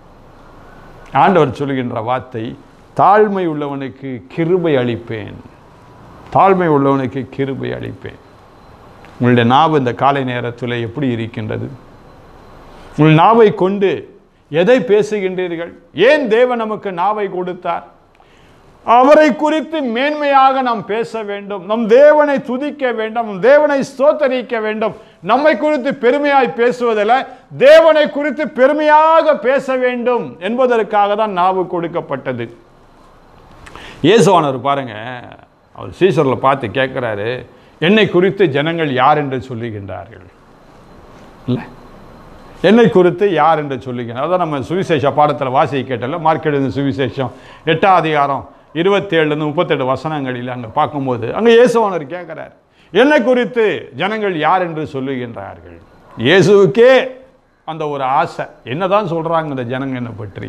ஆண்டவர் சொல்கின்ற வார்த்தை தாழ்மை உள்ளவனுக்கு கிருபை அளிப்பேன் தாழ்மை உள்ளவனுக்கு கிருபை அளிப்பேன் உங்களுடைய நாவு இந்த காலை நேரத்தில் எப்படி இருக்கின்றது உங்கள் நாவை கொண்டு எதை பேசுகின்றீர்கள் ஏன் தேவன் நமக்கு நாவை கொடுத்தார் அவரை குறித்து மேன்மையாக நாம் பேச வேண்டும் நம் தேவனை துதிக்க வேண்டும் நம் தேவனை ஸ்தோத்தரிக்க வேண்டும் நம்மை குறித்து பெருமையாய் பேசுவதில் தேவனை குறித்து பெருமையாக பேச வேண்டும் என்பதற்காக தான் நாவு கொடுக்கப்பட்டது இயேசுவானவர் பாருங்க அவர் சீசரில் பார்த்து கேட்குறாரு என்னை குறித்து ஜனங்கள் யார் என்று சொல்லுகின்றார்கள் இல்லை என்னை குறித்து யார் என்று சொல்லுகிறார் அதான் நம்ம சுவிசேஷ பாடத்தில் வாசிக்க கேட்டல மார்க்கெட் சுவிசேஷம் எட்டாம் அதிகாரம் இருபத்தேழுலேருந்து முப்பத்தெட்டு வசனங்களில் அங்கே பார்க்கும்போது அங்கே இயேசுவானர் கேட்குறார் என்னை குறித்து ஜனங்கள் யார் என்று சொல்லுகின்றார்கள் இயேசுவுக்கே அந்த ஒரு ஆசை என்னதான் சொல்கிறாங்க இந்த ஜனங்க என்னை பற்றி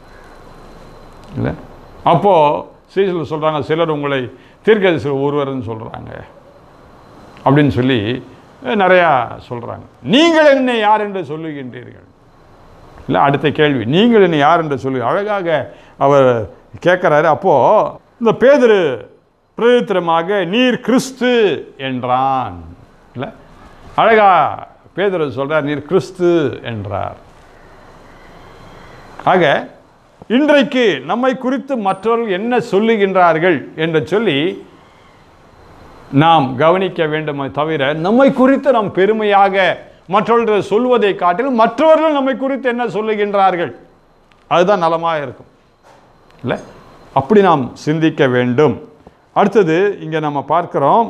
இல்லை அப்போது சீசல் சொல்கிறாங்க சிலர் உங்களை தீர்க்கதரிசி ஒருவர்னு சொல்கிறாங்க அப்படின்னு சொல்லி அஹ், நிறையா சொல்கிறாங்க நீங்கள் என்னை யார் என்று சொல்லுகின்றீர்கள் இல்லை அடுத்த கேள்வி நீங்கள் என்னை யார் என்று சொல்லி அழகாக அவர் கேட்குறாரு அப்போது இந்த பேதுரு பிரதித்திரமாக நீர் கிறிஸ்து என்றான் இல்லை அழகா பேதுரு சொல்றார் நீர் கிறிஸ்து என்றார் ஆக இன்றைக்கு நம்மை குறித்து மற்றவர்கள் என்ன சொல்லுகின்றார்கள் என்று சொல்லி நாம் கவனிக்க வேண்டுமே தவிர நம்மை குறித்து நாம் பெருமையாக மற்றவர்கள் சொல்வதை காட்டிலும் மற்றவர்கள் நம்மை குறித்து என்ன சொல்லுகின்றார்கள் அதுதான் நலமாக இருக்கும் இல்லை அப்படி நாம் சிந்திக்க வேண்டும் அடுத்தது இங்கே நம்ம பார்க்கிறோம்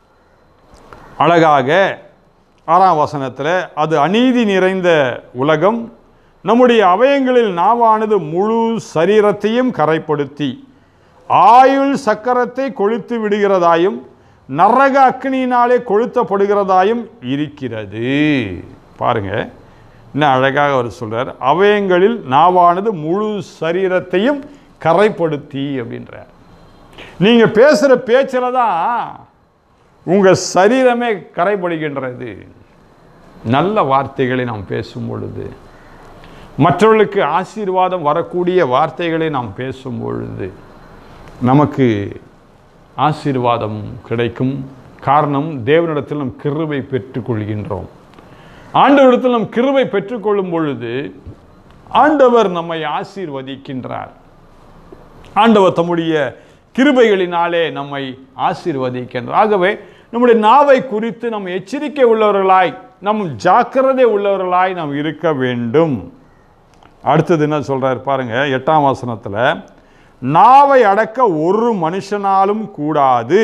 அழகாக ஆறாம் வசனத்தில் அது அநீதி நிறைந்த உலகம் நம்முடைய அவயங்களில் நாவானது முழு சரீரத்தையும் கரைப்படுத்தி ஆயுள் சக்கரத்தை கொளுத்து விடுகிறதாயும் நரக அக்னியினாலே கொளுத்தப்படுகிறதாயும் இருக்கிறது பாருங்க இன்னும் அழகாக அவர் சொல்றார் அவயங்களில் நாவானது முழு சரீரத்தையும் கரைப்படுத்தி அப்படின்றார் நீங்க பேசுற பேச்சில் தான் உங்க சரீரமே கரைப்படுகின்றது நல்ல வார்த்தைகளை நாம் பேசும் பொழுது மற்றவர்களுக்கு ஆசீர்வாதம் வரக்கூடிய வார்த்தைகளை நாம் பேசும் பொழுது நமக்கு ஆசீர்வாதம் கிடைக்கும் காரணம் தேவனிடத்தில் நம் கிருபை பெற்றுக்கொள்கின்றோம் ஆண்டவரிடத்தில் நம் கிருபை பெற்றுக்கொள்ளும் பொழுது ஆண்டவர் நம்மை ஆசீர்வதிக்கின்றார் ஆண்டவர் தம்முடைய கிருபைகளினாலே நம்மை ஆசீர்வதிக்கின்றார் ஆகவே நம்முடைய நாவை குறித்து நம் எச்சரிக்கை உள்ளவர்களாய் நம் ஜாக்கிரதை உள்ளவர்களாய் நாம் இருக்க வேண்டும் அடுத்தது என்ன சொல்றாரு பாருங்க எட்டாம் வசனத்தில் நாவை அடக்க ஒரு மனுஷனாலும் கூடாது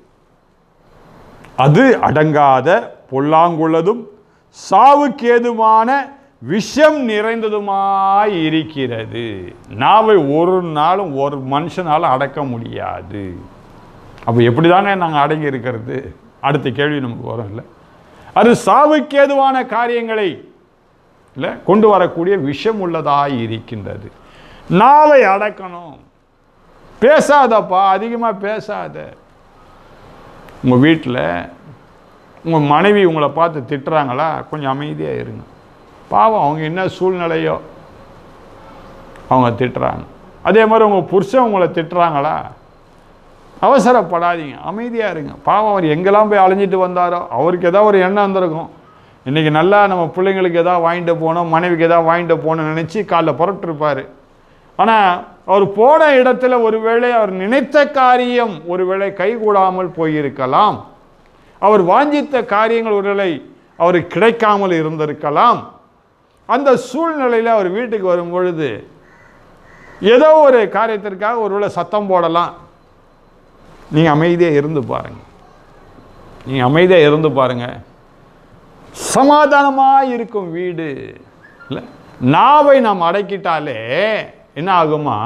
அது அடங்காத பொல்லாங்குள்ளதும் சாவுக்கேதுமான விஷம் நிறைந்ததுமாய் இருக்கிறது நாவை ஒரு நாளும் ஒரு மனுஷனால அடக்க முடியாது அப்போ எப்படி தானே நாங்கள் அடங்கி இருக்கிறது அடுத்த கேள்வி நமக்கு வரும் இல்லை அது சாவுக்கேதுவான காரியங்களை இல்லை கொண்டு வரக்கூடிய விஷம் உள்ளதாய் இருக்கின்றது நாவை அடக்கணும் பேசாதப்பா அதிகமாக பேசாத உங்கள் வீட்டில் உங்கள் மனைவி உங்களை பார்த்து திட்டுறாங்களா கொஞ்சம் அமைதியாக இருங்க பாவம் அவங்க என்ன சூழ்நிலையோ அவங்க திட்டுறாங்க அதே மாதிரி உங்கள் புருஷன் உங்களை திட்டுறாங்களா அவசரப்படாதீங்க அமைதியாக இருங்க பாவம் அவர் எங்கெல்லாம் போய் அலைஞ்சிட்டு வந்தாரோ அவருக்கு ஏதாவது ஒரு எண்ணம் வந்திருக்கும் இன்றைக்கி நல்லா நம்ம பிள்ளைங்களுக்கு எதாவது வாங்கிட்டு போகணும் மனைவிக்கு எதாவது வாங்கிட்டு போகணும்னு நினச்சி காலைல புறப்பட்டுருப்பார் ஆனால் அவர் போன இடத்துல ஒருவேளை அவர் நினைத்த காரியம் ஒருவேளை கைகூடாமல் போயிருக்கலாம் அவர் வாஞ்சித்த காரியங்கள் ஒருவேளை அவருக்கு கிடைக்காமல் இருந்திருக்கலாம் அந்த சூழ்நிலையில் அவர் வீட்டுக்கு வரும் பொழுது ஏதோ ஒரு காரியத்திற்காக ஒருவேளை சத்தம் போடலாம் நீங்கள் அமைதியாக இருந்து பாருங்க நீங்கள் அமைதியாக இருந்து பாருங்க சமாதானமாக இருக்கும் வீடு இல்லை நாவை நாம் அடக்கிட்டாலே என்ன ஆகுமா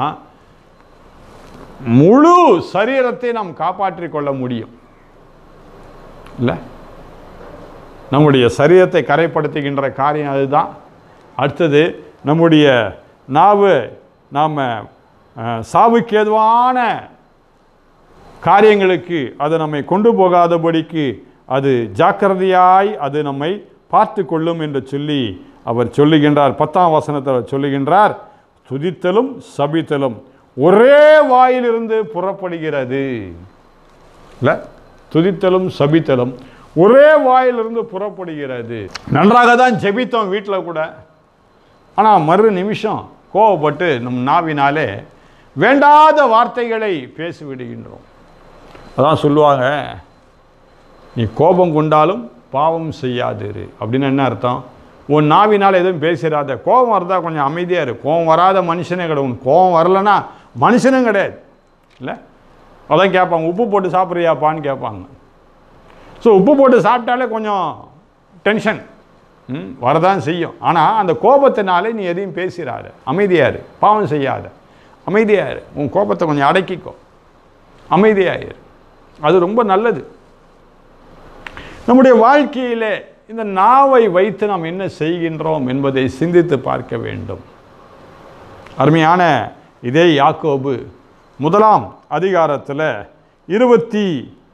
முழு சரீரத்தை நாம் காப்பாற்றிக் கொள்ள முடியும் இல்லை நம்முடைய சரீரத்தை கரைப்படுத்துகின்ற காரியம் அதுதான் அடுத்தது நம்முடைய நாவு நாம் சாவுக்கு ஏதுவான காரியங்களுக்கு அது நம்மை கொண்டு போகாதபடிக்கு அது ஜாக்கிரதையாய் அது நம்மை பார்த்து கொள்ளும் என்று சொல்லி அவர் சொல்லுகின்றார் பத்தாம் வசனத்தில் அவர் சொல்லுகின்றார் துதித்தலும் சபித்தலும் ஒரே வாயிலிருந்து புறப்படுகிறது இல்லை துதித்தலும் சபித்தலும் ஒரே வாயிலிருந்து புறப்படுகிறது நன்றாக தான் ஜெபித்தோம் வீட்டில் கூட ஆனால் மறு நிமிஷம் கோவப்பட்டு நம் நாவினாலே வேண்டாத வார்த்தைகளை பேசிவிடுகின்றோம் அதான் சொல்லுவாங்க நீ கோபம் கொண்டாலும் பாவம் செய்யாதிரு அப்படின்னு என்ன அர்த்தம் உன் நாவினால் எதுவும் பேசிடாத கோபம் வரதா கொஞ்சம் அமைதியாக இரு கோபம் வராத மனுஷனே கிடையாது உன் கோபம் வரலன்னா மனுஷனும் கிடையாது இல்லை அதான் கேட்பாங்க உப்பு போட்டு சாப்பிட்றியாப்பான்னு கேட்பாங்க ஸோ உப்பு போட்டு சாப்பிட்டாலே கொஞ்சம் டென்ஷன் ம் வரதான் செய்யும் ஆனால் அந்த கோபத்தினாலே நீ எதையும் பேசிடாத அமைதியாரு பாவம் செய்யாத அமைதியாரு உன் கோபத்தை கொஞ்சம் அடக்கிக்கோ அமைதியாயிரு அது ரொம்ப நல்லது நம்முடைய வாழ்க்கையிலே இந்த நாவை வைத்து நாம் என்ன செய்கின்றோம் என்பதை சிந்தித்து பார்க்க வேண்டும் அருமையான இதே யாக்கோபு முதலாம் அதிகாரத்தில் இருபத்தி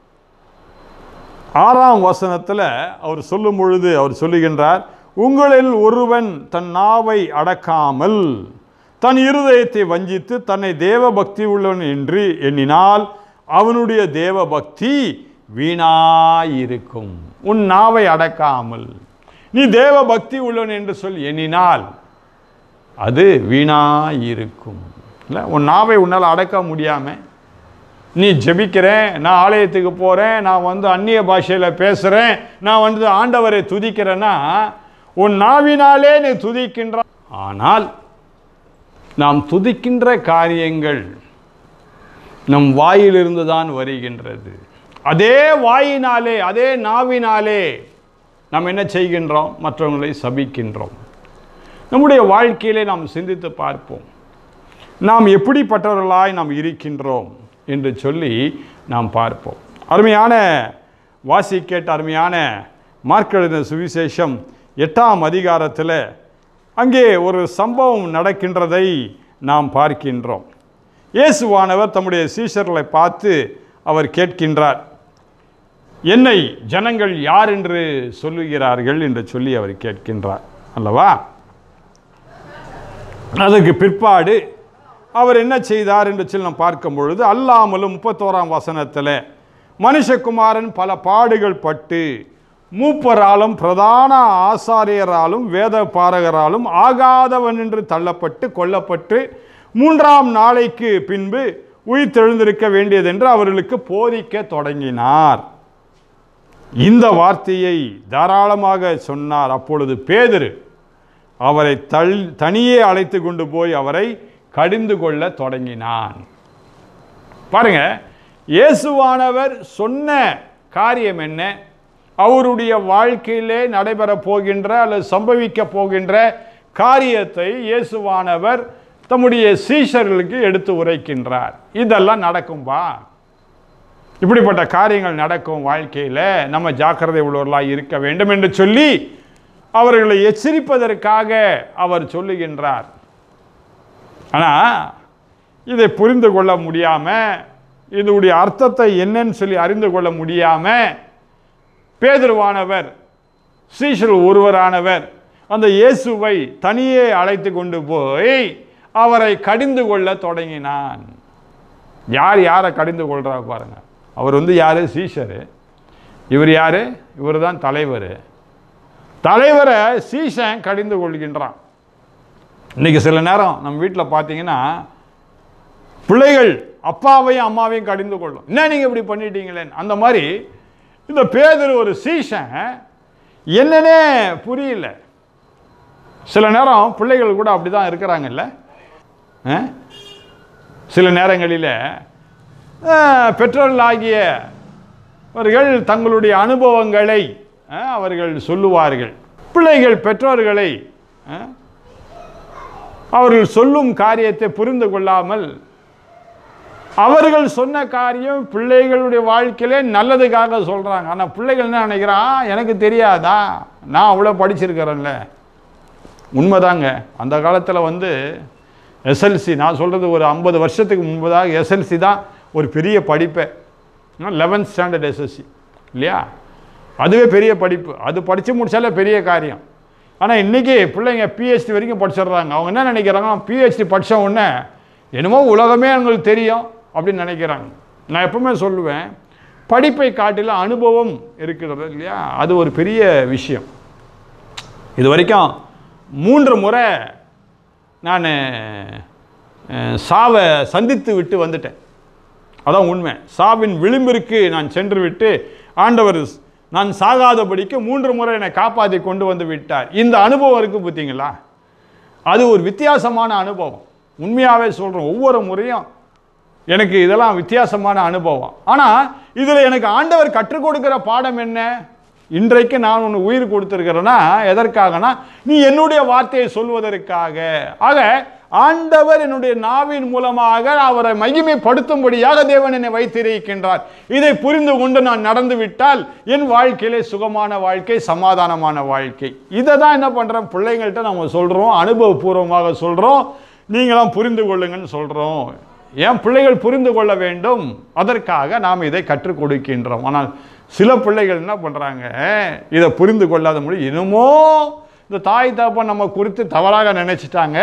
ஆறாம் வசனத்தில் அவர் சொல்லும் பொழுது அவர் சொல்லுகின்றார் உங்களில் ஒருவன் தன் நாவை அடக்காமல் தன் இருதயத்தை வஞ்சித்து தன்னை தேவ பக்தி உள்ளவன் என்று எண்ணினால் அவனுடைய தேவ பக்தி வீணாயிருக்கும் உன் நாவை அடக்காமல் நீ தேவ பக்தி உள்ளவன் என்று சொல் எண்ணினால் அது வீணாயிருக்கும் இல்லை உன் நாவை உன்னால் அடக்க முடியாமல் நீ ஜெபிக்கிறேன் நான் ஆலயத்துக்கு போகிறேன் நான் வந்து அந்நிய பாஷையில் பேசுகிறேன் நான் வந்து ஆண்டவரை துதிக்கிறேன்னா உன் நாவினாலே நீ துதிக்கின்ற ஆனால் நாம் துதிக்கின்ற காரியங்கள் நம் வாயிலிருந்து தான் வருகின்றது அதே வாயினாலே அதே நாவினாலே நாம் என்ன செய்கின்றோம் மற்றவங்களை சபிக்கின்றோம் நம்முடைய வாழ்க்கையிலே நாம் சிந்தித்து பார்ப்போம் நாம் எப்படிப்பட்டவர்களாய் நாம் இருக்கின்றோம் என்று சொல்லி நாம் பார்ப்போம் அருமையான வாசி கேட்ட அருமையான மார்க்கெழுதின சுவிசேஷம் எட்டாம் அதிகாரத்தில் அங்கே ஒரு சம்பவம் நடக்கின்றதை நாம் பார்க்கின்றோம் இயேசுவானவர் தம்முடைய சீஷர்களை பார்த்து அவர் கேட்கின்றார் என்னை ஜனங்கள் யார் என்று சொல்லுகிறார்கள் என்று சொல்லி அவர் கேட்கின்றார் அல்லவா அதற்கு பிற்பாடு அவர் என்ன செய்தார் என்று சொல்லி நாம் பார்க்கும் பொழுது அல்லாமலும் முப்பத்தோராம் வசனத்தில் மனுஷகுமாரன் பல பாடுகள் பட்டு மூப்பராலும் பிரதான ஆசாரியராலும் வேத பாரகராலும் ஆகாதவன் என்று தள்ளப்பட்டு கொல்லப்பட்டு மூன்றாம் நாளைக்கு பின்பு உயிர்த்தெழுந்திருக்க வேண்டியதென்று அவர்களுக்கு போதிக்க தொடங்கினார் இந்த வார்த்தையை தாராளமாக சொன்னார் அப்பொழுது பேதுரு அவரை தள் தனியே அழைத்து கொண்டு போய் அவரை கடிந்து கொள்ள தொடங்கினான் பாருங்க இயேசுவானவர் சொன்ன காரியம் என்ன அவருடைய வாழ்க்கையிலே நடைபெறப் போகின்ற அல்லது சம்பவிக்க போகின்ற காரியத்தை இயேசுவானவர் தம்முடைய சீஷர்களுக்கு எடுத்து உரைக்கின்றார் இதெல்லாம் நடக்கும்பா இப்படிப்பட்ட காரியங்கள் நடக்கும் வாழ்க்கையில் நம்ம ஜாக்கிரதை உள்ளவர்களாக இருக்க வேண்டும் என்று சொல்லி அவர்களை எச்சரிப்பதற்காக அவர் சொல்லுகின்றார் ஆனால் இதை புரிந்து கொள்ள முடியாமல் இதனுடைய அர்த்தத்தை என்னன்னு சொல்லி அறிந்து கொள்ள முடியாமல் பேதுருவானவர் சீஷர் ஒருவரானவர் அந்த இயேசுவை தனியே அழைத்து கொண்டு போய் அவரை கடிந்து கொள்ள தொடங்கினான் யார் யாரை கடிந்து கொள்றா பாருங்க அவர் வந்து யாரு சீஷரு இவர் யாரு இவர் தான் தலைவர் தலைவரை சீஷன் கடிந்து கொள்கின்றான் இன்னைக்கு சில நேரம் நம்ம வீட்டில் பார்த்தீங்கன்னா பிள்ளைகள் அப்பாவையும் அம்மாவையும் கடிந்து கொள்ளும் என்ன நீங்கள் இப்படி பண்ணிட்டீங்களேன்னு அந்த மாதிரி இந்த பேதர் ஒரு சீஷன் என்னன்னே புரியல சில நேரம் பிள்ளைகள் கூட அப்படி தான் இருக்கிறாங்கல்ல ஆ? சில நேரங்களில் பெற்றோர்களாகிய அவர்கள் தங்களுடைய அனுபவங்களை ஆ, அவர்கள் சொல்லுவார்கள் பிள்ளைகள் பெற்றோர்களை ஆ, அவர்கள் சொல்லும் காரியத்தை புரிந்து கொள்ளாமல் அவர்கள் சொன்ன காரியம் பிள்ளைகளுடைய வாழ்க்கையிலே நல்லதுக்காக சொல்கிறாங்க ஆனால் பிள்ளைகள் என்ன நினைக்கிறான் எனக்கு தெரியாதா நான் அவ்வளோ படிச்சிருக்கிறேன்ல உண்மைதாங்க அந்த காலத்தில் வந்து எஸ்எல்சி நான் சொல்கிறது ஒரு ஐம்பது வருஷத்துக்கு முன்பதாக எஸ்எல்சி தான் ஒரு பெரிய படிப்பே லெவன்த் ஸ்டாண்டர்ட் எஸ்எஸ்சி இல்லையா அதுவே பெரிய படிப்பு அது படித்து முடிச்சாலே பெரிய காரியம் ஆனால் இன்றைக்கி பிள்ளைங்க பிஹெச்டி வரைக்கும் படிச்சிடுறாங்க அவங்க என்ன நினைக்கிறாங்க பிஹெச்டி படித்த உடனே என்னமோ உலகமே அவங்களுக்கு தெரியும் அப்படின்னு நினைக்கிறாங்க நான் எப்பவுமே சொல்லுவேன் படிப்பை காட்டிலும் அனுபவம் இருக்கிறது இல்லையா அது ஒரு பெரிய விஷயம் இது வரைக்கும் மூன்று முறை நான் சாவை சந்தித்து விட்டு வந்துட்டேன் அதான் உண்மை சாவின் விளிம்பிற்கு நான் சென்று விட்டு ஆண்டவர் நான் சாகாதபடிக்கு மூன்று முறை என்னை காப்பாற்றி கொண்டு வந்து விட்டார் இந்த அனுபவம் இருக்குது பார்த்தீங்களா அது ஒரு வித்தியாசமான அனுபவம் உண்மையாகவே சொல்கிறேன் ஒவ்வொரு முறையும் எனக்கு இதெல்லாம் வித்தியாசமான அனுபவம் ஆனால் இதில் எனக்கு ஆண்டவர் கற்றுக் கொடுக்கிற பாடம் என்ன இன்றைக்கு நான் உன்னை உயிர் கொடுத்துருக்கிறேன்னா எதற்காகனா நீ என்னுடைய வார்த்தையை சொல்வதற்காக ஆக ஆண்டவர் என்னுடைய நாவின் மூலமாக அவரை மகிமைப்படுத்தும்படியாக தேவன் என்னை வைத்திருக்கின்றார் இதை புரிந்து கொண்டு நான் நடந்து விட்டால் என் வாழ்க்கையிலே சுகமான வாழ்க்கை சமாதானமான வாழ்க்கை இதை தான் என்ன பண்ணுறோம் பிள்ளைங்கள்ட்ட நம்ம சொல்கிறோம் அனுபவபூர்வமாக சொல்கிறோம் நீங்களாம் புரிந்து கொள்ளுங்கன்னு சொல்கிறோம் ஏன் பிள்ளைகள் புரிந்து கொள்ள வேண்டும் அதற்காக நாம் இதை கற்றுக் கொடுக்கின்றோம் ஆனால் சில பிள்ளைகள் என்ன பண்ணுறாங்க இதை புரிந்து கொள்ளாத முடியும் என்னமோ இந்த தாய் தகப்பன் நம்ம குறித்து தவறாக நினைச்சிட்டாங்க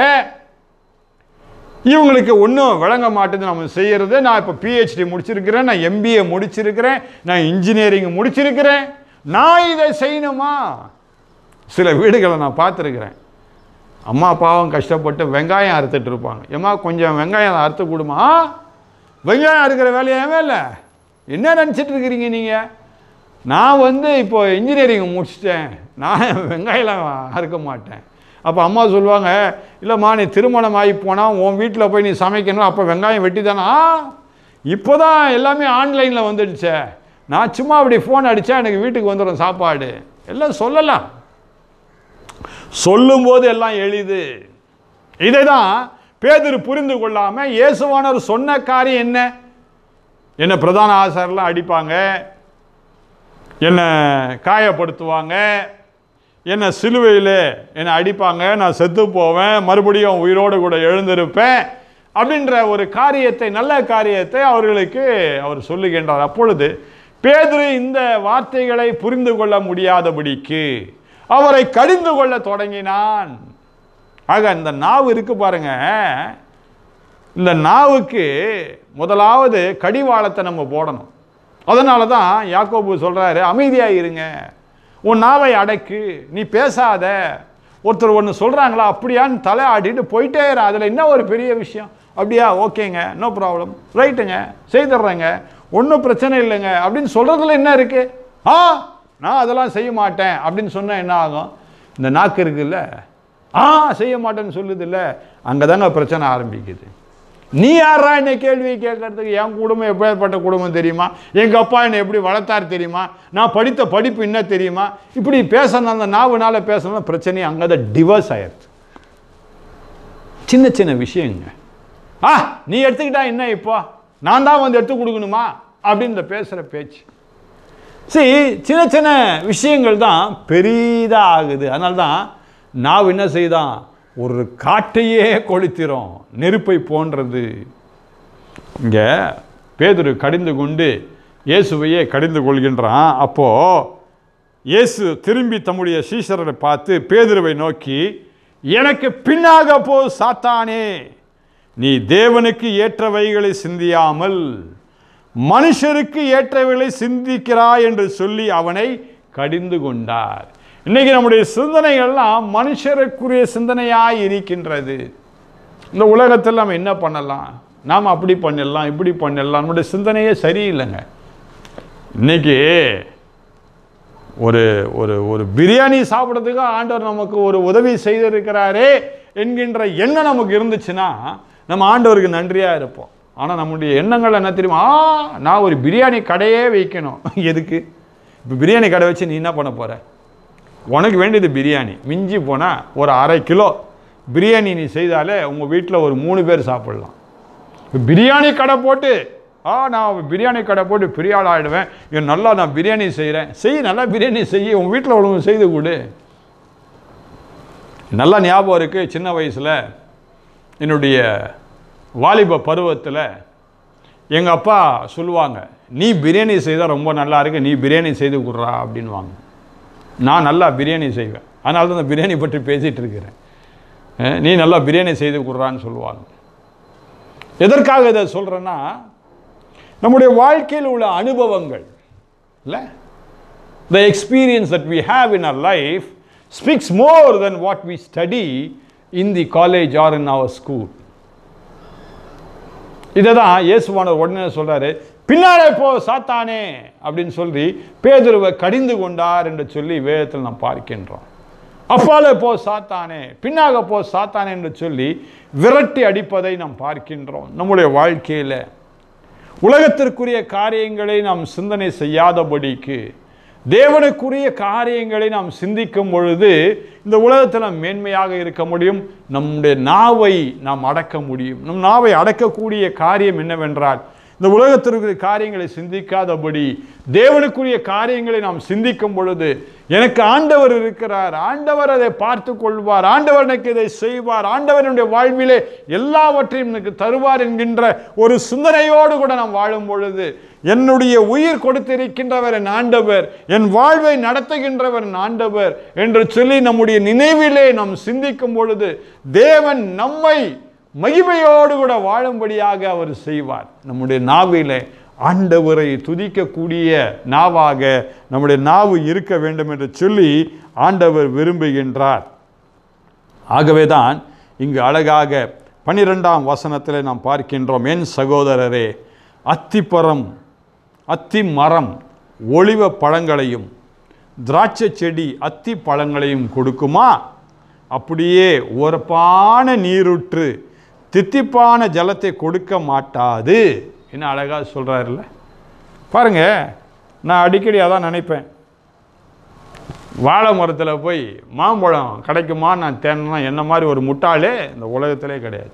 இவங்களுக்கு ஒன்றும் விளங்க மாட்டேது நம்ம செய்யறது நான் இப்போ பிஹெச்டி முடிச்சிருக்கிறேன் நான் எம்பிஏ முடிச்சிருக்கிறேன் நான் இன்ஜினியரிங் முடிச்சிருக்கிறேன் நான் இதை செய்யணுமா சில வீடுகளை நான் பார்த்துருக்கிறேன் அம்மா அப்பாவும் கஷ்டப்பட்டு வெங்காயம் அறுத்துட்டு இருப்பாங்க ஏம்மா கொஞ்சம் வெங்காயம் அறுத்து கொடுமா "ஆ, வெங்காயம் அறுக்கிற வேலையாவே இல்லை என்ன நினச்சிட்டு இருக்கிறீங்க நீங்கள் நான் வந்து இப்போ இன்ஜினியரிங் முடிச்சிட்டேன் நான் வெங்காயம் அறுக்க மாட்டேன் அப்போ அம்மா சொல்லுவாங்க இல்லைம்மா நீ திருமணம் ஆகி போனால் உன் வீட்டில் போய் நீ சமைக்கணும் அப்போ வெங்காயம் வெட்டி தானா இப்போ தான் எல்லாமே ஆன்லைனில் வந்துடுச்சே நான் சும்மா அப்படி ஃபோன் அடித்தா எனக்கு வீட்டுக்கு வந்துடும் சாப்பாடு எல்லாம் சொல்லலாம் சொல்லும்போது எல்லாம் எளிது இதை தான் பேதுரு புரிந்து கொள்ளாம இயேசுவானவர் சொன்ன காரியம் என்ன என்ன பிரதான ஆசாரெல்லாம் அடிப்பாங்க என்னை காயப்படுத்துவாங்க என்னை சிலுவையில் என்னை அடிப்பாங்க நான் செத்து போவேன் மறுபடியும் உயிரோடு கூட எழுந்திருப்பேன் அப்படின்ற ஒரு காரியத்தை நல்ல காரியத்தை அவர்களுக்கு அவர் சொல்லுகின்றார் அப்பொழுது பேதுரு இந்த வார்த்தைகளை புரிந்து கொள்ள முடியாதபடிக்கு அவரை கடிந்து கொள்ள தொடங்கினான் ஆக இந்த நாவு இருக்கு பாருங்க இந்த நாவுக்கு முதலாவது கடிவாளத்தை நம்ம போடணும் அதனால தான் யாக்கோபு சொல்றாரு அமைதியா இருங்க உன் நாவை அடக்கு நீ பேசாத ஒருத்தர் ஒன்று சொல்றாங்களா அப்படியான்னு தலை ஆடிட்டு போயிட்டே இரு அதில் என்ன ஒரு பெரிய விஷயம் அப்படியா ஓகேங்க நோ ப்ராப்ளம் ரைட்டுங்க செய்துடுறேங்க ஒன்றும் பிரச்சனை இல்லைங்க அப்படின்னு சொல்றதுல என்ன இருக்கு ஆ நான் அதெல்லாம் செய்ய மாட்டேன் அப்படின்னு சொன்னா என்ன ஆகும் இந்த நாக்கு இருக்குல்ல ஆ செய்ய மாட்டேன்னு சொல்லுது இல்லை அங்கே தாங்க பிரச்சனை ஆரம்பிக்குது நீ யாரா என்னை கேள்வி கேட்கறதுக்கு என் குடும்பம் எப்பேற்பட்ட குடும்பம் தெரியுமா எங்கள் அப்பா என்னை எப்படி வளர்த்தார் தெரியுமா நான் படித்த படிப்பு என்ன தெரியுமா இப்படி பேசணும் அந்த நாவுனால பேசணும் பிரச்சனை அங்கே தான் டிவோர்ஸ் ஆயிடுது சின்ன சின்ன விஷயங்க ஆ நீ எடுத்துக்கிட்டா என்ன இப்போ நான் தான் வந்து எடுத்து கொடுக்கணுமா அப்படின்னு இந்த பேசுகிற பேச்சு சரி சின்ன சின்ன விஷயங்கள் தான் பெரிதாக ஆகுது அதனால தான் நான் என்ன செய்தான் ஒரு காட்டையே கொளுத்திரும் நெருப்பை போன்றது இங்கே பேதுரு கடிந்து கொண்டு இயேசுவையே கடிந்து கொள்கின்றான் அப்போ இயேசு திரும்பி தம்முடைய சீஷரை பார்த்து பேதுருவை நோக்கி எனக்கு பின்னாக போ சாத்தானே நீ தேவனுக்கு ஏற்றவைகளை சிந்தியாமல் மனுஷருக்கு ஏற்றவைகளை சிந்திக்கிறாய் என்று சொல்லி அவனை கடிந்து கொண்டார் இன்னைக்கு நம்முடைய சிந்தனைகள்லாம் மனுஷருக்குரிய சிந்தனையாய் இருக்கின்றது இந்த உலகத்தில் நம்ம என்ன பண்ணலாம் நாம் அப்படி பண்ணிடலாம் இப்படி பண்ணிடலாம் நம்முடைய சிந்தனையே சரியில்லைங்க இன்னைக்கு ஒரு ஒரு ஒரு பிரியாணி சாப்பிட்றதுக்கு ஆண்டவர் நமக்கு ஒரு உதவி செய்திருக்கிறாரே என்கின்ற எண்ணம் நமக்கு இருந்துச்சுன்னா நம்ம ஆண்டவருக்கு நன்றியாக இருப்போம் ஆனால் நம்முடைய எண்ணங்கள் என்ன தெரியுமா ஆ நான் ஒரு பிரியாணி கடையே வைக்கணும் எதுக்கு இப்போ பிரியாணி கடை வச்சு நீ என்ன பண்ண போகிற உனக்கு வேண்டியது பிரியாணி மிஞ்சி போனால் ஒரு அரை கிலோ பிரியாணி நீ செய்தாலே உங்கள் வீட்டில் ஒரு மூணு பேர் சாப்பிடலாம் இப்ப பிரியாணி கடை போட்டு ஆ நான் பிரியாணி கடை போட்டு பெரிய ஆள் ஆகிடுவேன் இவன் நல்லா நான் பிரியாணி செய்கிறேன் செய் நல்லா பிரியாணி செய் உங்கள் வீட்டில் உள்ளவங்க செய்து கொடு நல்லா ஞாபகம் இருக்குது சின்ன வயசில் என்னுடைய வாலிப பருவத்தில் எங்கள் அப்பா சொல்லுவாங்க நீ பிரியாணி செய்தால் ரொம்ப நல்லா இருக்கு நீ பிரியாணி செய்து கொடுறா அப்படின்வாங்க நான் நல்லா பிரியாணி செய்வேன் அதனால தான் இந்த பிரியாணி பற்றி பேசிகிட்டு இருக்கிறேன் அஹ், நீ நல்லா பிரியாணி செய்து கொடுறான்னு சொல்லுவாங்க எதற்காக இதை சொல்கிறேன்னா நம்முடைய வாழ்க்கையில் உள்ள அனுபவங்கள் இல்லை the experience that we have in our life speaks more than what we study in the college or in our school இதை தான் இயேசுவானவர் உடனே சொல்றாரு பின்னாலே போ சாத்தானே அப்படின்னு சொல்லி பேதுருவை கடிந்து கொண்டார் என்று சொல்லி வேதத்தில் நாம் பார்க்கின்றோம் அப்பாலே போ சாத்தானே பின்னாக போ சாத்தானே என்று சொல்லி விரட்டி அடிப்பதை நாம் பார்க்கின்றோம் நம்முடைய வாழ்க்கையில் உலகத்திற்குரிய காரியங்களை நாம் சிந்தனை செய்யாதபடிக்கு தேவனுக்குரிய காரியங்களை நாம் சிந்திக்கும் பொழுது இந்த உலகத்தில் நாம் மேன்மையாக இருக்க முடியும் நம்முடைய நாவை நாம் அடக்க முடியும் நம் நாவை அடக்கக்கூடிய காரியம் என்னவென்றால் இந்த உலகத்திற்குரிய காரியங்களை சிந்திக்காதபடி தேவனுக்குரிய காரியங்களை நாம் சிந்திக்கும் பொழுது எனக்கு ஆண்டவர் இருக்கிறார் ஆண்டவர் அதை பார்த்து கொள்வார் ஆண்டவர் எனக்கு இதை செய்வார் ஆண்டவர் என்னுடைய வாழ்விலே எல்லாவற்றையும் எனக்கு தருவார் என்கின்ற ஒரு சிந்தனையோடு கூட நாம் வாழும் பொழுது என்னுடைய உயிர் கொடுத்திருக்கின்றவர் என் ஆண்டவர் என் வாழ்வை நடத்துகின்றவர் என் ஆண்டவர் என்று சொல்லி நம்முடைய நினைவிலே நாம் சிந்திக்கும் பொழுது தேவன் நம்மை மகிமையோடு கூட வாழும்படியாக அவர் செய்வார் நம்முடைய நாவிலே ஆண்டவரை துதிக்கக்கூடிய நாவாக நம்முடைய நாவு இருக்க வேண்டும் என்று சொல்லி ஆண்டவர் விரும்புகின்றார் ஆகவே தான் இங்கு அழகாக பன்னிரெண்டாம் வசனத்தில் நாம் பார்க்கின்றோம் என் சகோதரரே அத்திப்பரம் அத்தி மரம் ஒளிவ பழங்களையும் திராட்சை செடி அத்தி பழங்களையும் கொடுக்குமா அப்படியே உரப்பான நீருற்று தித்திப்பான ஜலத்தை கொடுக்க மாட்டாது என்ன அழகாக சொல்கிறாருல்ல பாருங்க நான் அடிக்கடி அதான் நினைப்பேன் வாழை மரத்தில் போய் மாம்பழம் கிடைக்குமா நான் தேனா என்ன மாதிரி ஒரு முட்டாளே இந்த உலகத்திலே கிடையாது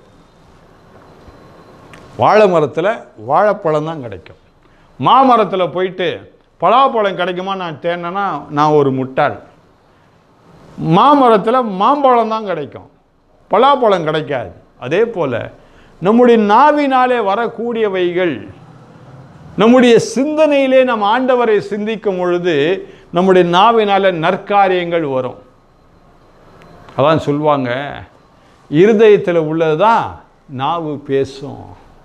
வாழை மரத்தில் வாழைப்பழம் தான் கிடைக்கும் மாமரத்தில் போயிட்டு பலாப்பழம் கிடைக்குமா நான் தேடினேன்னா நான் ஒரு முட்டாள் மாமரத்தில் மாம்பழம் தான் கிடைக்கும் பலாப்பழம் கிடைக்காது அதே போல் நம்முடைய நாவினாலே வரக்கூடியவைகள் நம்முடைய சிந்தனையிலே நம் ஆண்டவரை சிந்திக்கும் பொழுது நம்முடைய நாவினால நற்காரியங்கள் வரும் அதான் சொல்லுவாங்க இருதயத்தில் உள்ளது தான் நாவு பேசும்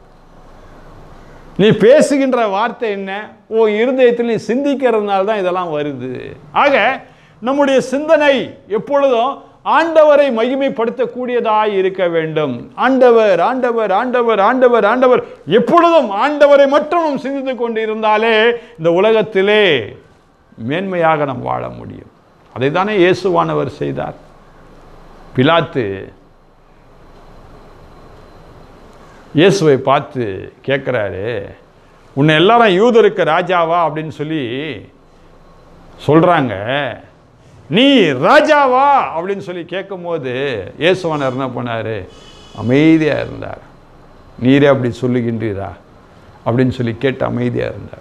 நீ பேசுகின்ற வார்த்தை என்ன ஓ இருதயத்தில் நீ சிந்திக்கிறதுனால தான் இதெல்லாம் வருது ஆக நம்முடைய சிந்தனை எப்பொழுதும் ஆண்டவரை மகிமைப்படுத்தக்கூடியதாய் இருக்க வேண்டும் ஆண்டவர் ஆண்டவர் ஆண்டவர் ஆண்டவர் ஆண்டவர் எப்பொழுதும் ஆண்டவரை மட்டும் நாம் சிந்தித்துக் கொண்டு இருந்தாலே இந்த உலகத்திலே மேன்மையாக நாம் வாழ முடியும் அதை தானே இயேசுவானவர் செய்தார் பிலாத்து இயேசுவை பார்த்து கேட்குறாரு உன்னை எல்லாரும் யூதருக்கு ராஜாவா அப்படின்னு சொல்லி சொல்கிறாங்க நீ ராஜாவா அப்படின்னு சொல்லி கேட்கும்போது இயேசுவானர் என்ன பண்ணார் அமைதியாக இருந்தார் நீரே அப்படி சொல்லுகின்றீரா அப்படின்னு சொல்லி கேட்டு அமைதியாக இருந்தார்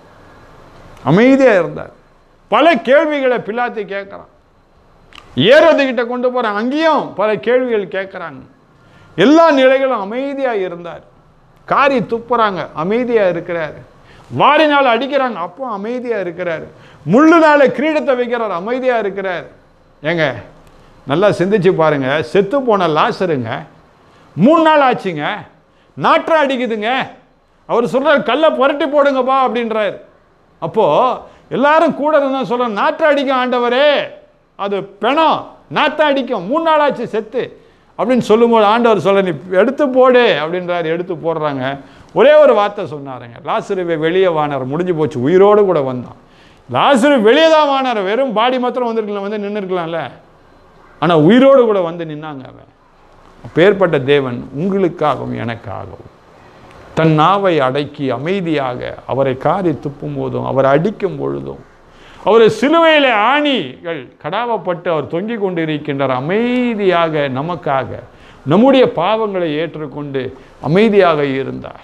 அமைதியாக இருந்தார் பல கேள்விகளை பிலாத்து கேட்குறான் ஏறதுகிட்ட கொண்டு போகிறாங்க அங்கேயும் பல கேள்விகள் கேட்குறாங்க எல்லா நிலைகளும் அமைதியாக இருந்தார் காரி துப்புறாங்க அமைதியாக இருக்கிறார் வாரினால் அடிக்கிறாங்க அப்போ அமைதியாக இருக்கிறார் முள்ளுனால கிரீடத்தை வைக்கிறார் அமைதியாக இருக்கிறார் ஏங்க நல்லா சிந்திச்சு பாருங்க செத்து போன லாசருங்க மூணு நாள் ஆச்சுங்க நாற்றம் அடிக்குதுங்க அவர் சொல்றார் கல்லை புரட்டி போடுங்கப்பா அப்படின்றார் அப்போ எல்லாரும் கூட இருந்தா சொல்ற நாற்றம் அடிக்கும் ஆண்டவரே அது பிணம் நாற்றம் அடிக்கும் மூணு நாள் ஆச்சு செத்து அப்படின்னு சொல்லும்போது ஆண்டவர் சொல்ல நீ எடுத்து போடு அப்படின்றார் எடுத்து போடுறாங்க ஒரே ஒரு வார்த்தை சொன்னாருங்க லாசருவை வெளியே வானார் முடிஞ்சு போச்சு உயிரோடு கூட வந்தான் லாசரு வெளியே தான் வானார் வெறும் பாடி மாத்திரம் வந்திருக்கலாம் வந்து நின்று இருக்கலாம்ல ஆனால் உயிரோடு கூட வந்து நின்னாங்க அவன் பேர்பட்ட தேவன் உங்களுக்காகவும் எனக்காகவும் தன் நாவை அடக்கி அமைதியாக அவரை காரி துப்பும் போதும் அவரை அடிக்கும் பொழுதும் அவரை சிலுவையில் ஆணிகள் கடாவப்பட்டு அவர் தொங்கிக் கொண்டிருக்கின்றார் அமைதியாக நமக்காக நம்முடைய பாவங்களை ஏற்றுக்கொண்டு அமைதியாக இருந்தார்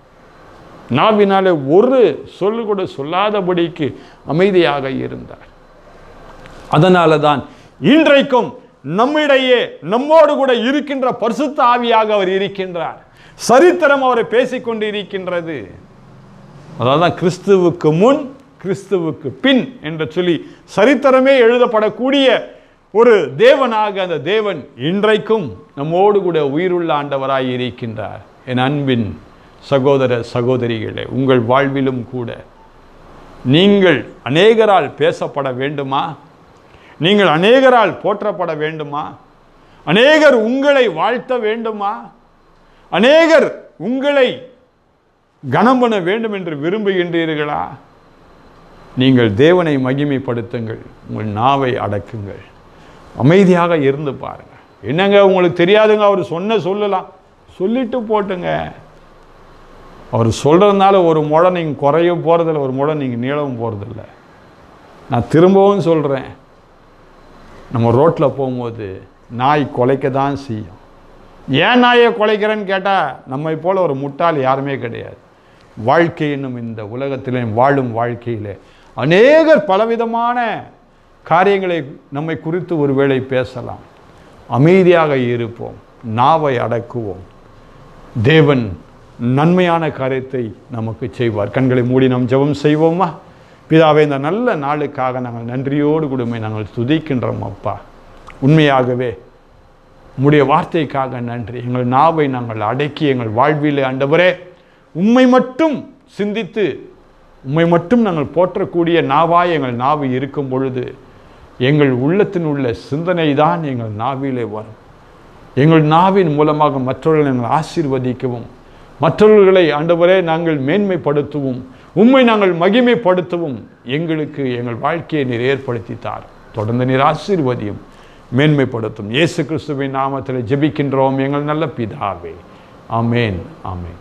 நாவினாலே ஒரு சொல்லு கூட சொல்லாதபடிக்கு அமைதியாக இருந்தார் அதனால தான் இன்றைக்கும் நம்மிடையே நம்மோடு கூட இருக்கின்ற பரிசுத்த ஆவியாக அவர் இருக்கின்றார் சரித்திரம் அவரை பேசிக்கொண்டு இருக்கின்றது அதான் கிறிஸ்துவுக்கு முன் கிறிஸ்துவுக்கு பின் என்று சொல்லி சரித்திரமே எழுதப்படக்கூடிய ஒரு தேவனாக அந்த தேவன் இன்றைக்கும் நம்மோடு கூட உயிருள்ள ஆண்டவராய் இருக்கின்றார் என் அன்பின் சகோதர சகோதரிகளே உங்கள் வாழ்விலும் கூட நீங்கள் அநேகரால் பேசப்பட வேண்டுமா நீங்கள் அநேகரால் போற்றப்பட வேண்டுமா அநேகர் உங்களை வாழ்த்த வேண்டுமா அநேகர் உங்களை கனம் பண்ண வேண்டும் என்று விரும்புகின்றீர்களா நீங்கள் தேவனை மகிமைப்படுத்துங்கள் உங்கள் நாவை அடக்குங்கள் அமைதியாக இருந்து பாருங்க என்னங்க உங்களுக்கு தெரியாதுங்க அவர் சொன்ன சொல்லலாம் சொல்லிட்டு போட்டுங்க அவர் சொல்கிறதுனால ஒரு முழை நீங்கள் குறையும் போகிறதில்ல ஒரு முழை நீங்கள் நீளவும் போகிறதில்ல நான் திரும்பவும் சொல்கிறேன் நம்ம ரோட்டில் போகும்போது நாய் குலைக்க தான் செய்யும் ஏன் நாயை குலைக்கிறேன்னு கேட்டால் நம்மை போல ஒரு முட்டாள் யாருமே கிடையாது வாழ்க்கை என்னும் இந்த உலகத்திலே வாழும் வாழ்க்கையிலே அநேகர் பலவிதமான காரியங்களை நம்மை குறித்து ஒருவேளை பேசலாம் அமைதியாக இருப்போம் நாவை அடக்குவோம் தேவன் நன்மையான காரியத்தை நமக்கு செய்வார் கண்களை மூடி நாம் ஜெபம் செய்வோமா பிதாவே இந்த நல்ல நாளுக்காக நாங்கள் நன்றியோடு கொடுமை நாங்கள் துதிக்கின்றோம் அப்பா உண்மையாகவே உம்முடைய வார்த்தைக்காக நன்றி எங்கள் நாவை நாங்கள் அடக்கி எங்கள் வாழ்விலே ஆண்டவரே உம்மை மட்டும் சிந்தித்து உம்மை மட்டும் நாங்கள் போற்றக்கூடிய நாவாய் எங்கள் நாவு இருக்கும் பொழுது எங்கள் உள்ளத்தின் உள்ள சிந்தனை தான் எங்கள் நாவிலே வரும் எங்கள் நாவின் மூலமாக மற்றவர்களை நாங்கள் ஆசீர்வதிக்கவும் மற்றவர்களை ஆண்டவரே நாங்கள் மேன்மைப்படுத்தவும் உம்மை நாங்கள் மகிமைப்படுத்தவும் எங்களுக்கு எங்கள் வாழ்க்கையை நீர் ஏற்படுத்தித்தார் தொடர்ந்து நீர் ஆசீர்வதியும் மேன்மைப்படுத்தும் இயேசு கிறிஸ்துவின் நாமத்தில் ஜெபிக்கின்றோம் எங்கள் நல்ல பிதாவே ஆமேன் ஆமேன்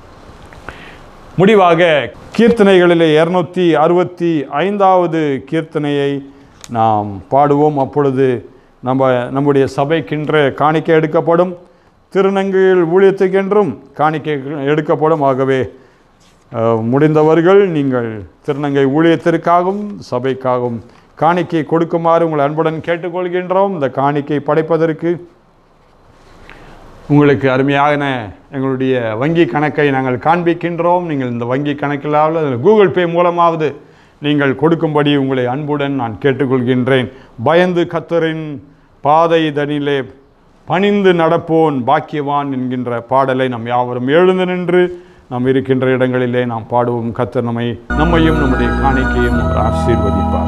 முடிவாக கீர்த்தனைகளிலே இருநூத்தி அறுபத்தி ஐந்தாவது கீர்த்தனையை நாம் பாடுவோம் அப்பொழுது நம்ம நம்முடைய சபைக்கின்ற காணிக்கை எடுக்கப்படும் திருநங்கையில் ஊழியத்துக்கென்றும் காணிக்கை எடுக்கப்படும் ஆகவே அஹ், முடிந்தவர்கள் நீங்கள் திருநங்கை ஊழியத்திற்காகவும் சபைக்காகவும் காணிக்கை கொடுக்குமாறு உங்கள் அன்புடன் கேட்டுக்கொள்கின்றோம் இந்த காணிக்கை படைப்பதற்கு உங்களுக்கு அருமையான எங்களுடைய வங்கி கணக்கை நாங்கள் காண்பிக்கின்றோம் நீங்கள் இந்த வங்கி கணக்கிலாவது அல்லது கூகுள் பே மூலமாவது நீங்கள் கொடுக்கும்படி உங்களை அன்புடன் நான் கேட்டுக்கொள்கின்றேன் பயந்து கத்தரின் பாதை தனிலே பணிந்து நடப்போன் பாக்கியவான் என்கின்ற பாடலை நாம் யாவரும் எழுந்து நின்று நாம் இருக்கின்ற இடங்களிலே நாம் பாடுவோம் கத்தர் நம்மை நம்மையும் நம்முடைய காணிக்கையும் அவர் ஆசீர்வதிப்பார்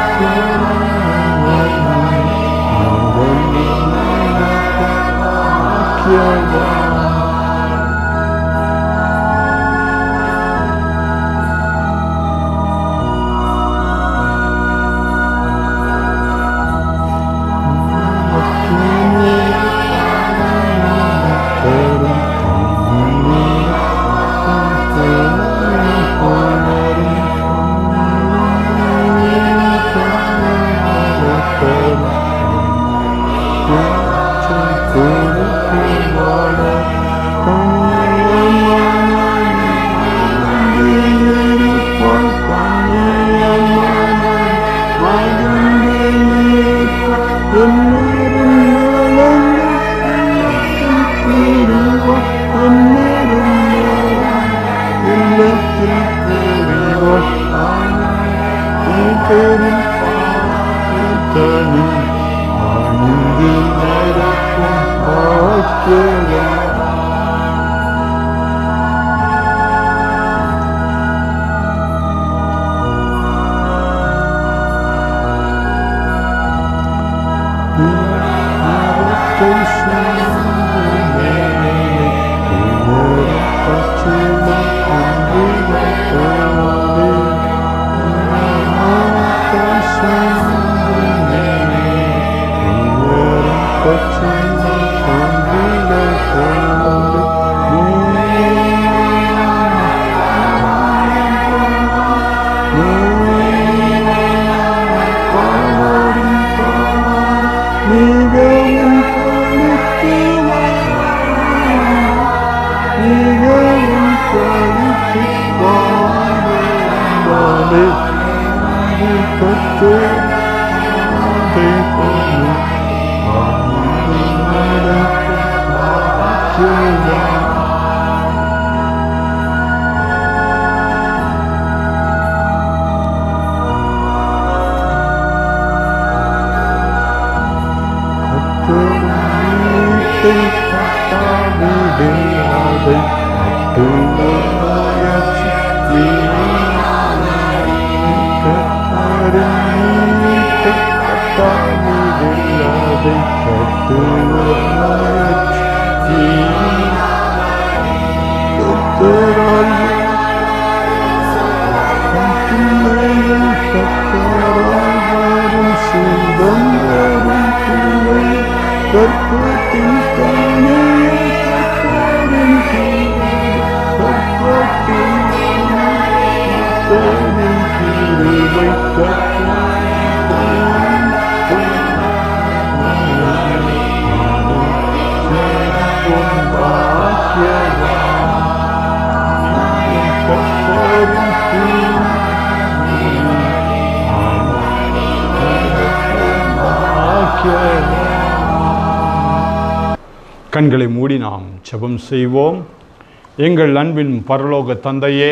கண்களை மூடி நாம் ஜெபம் செய்வோம் எங்கள் அன்பின் பரலோக தந்தையே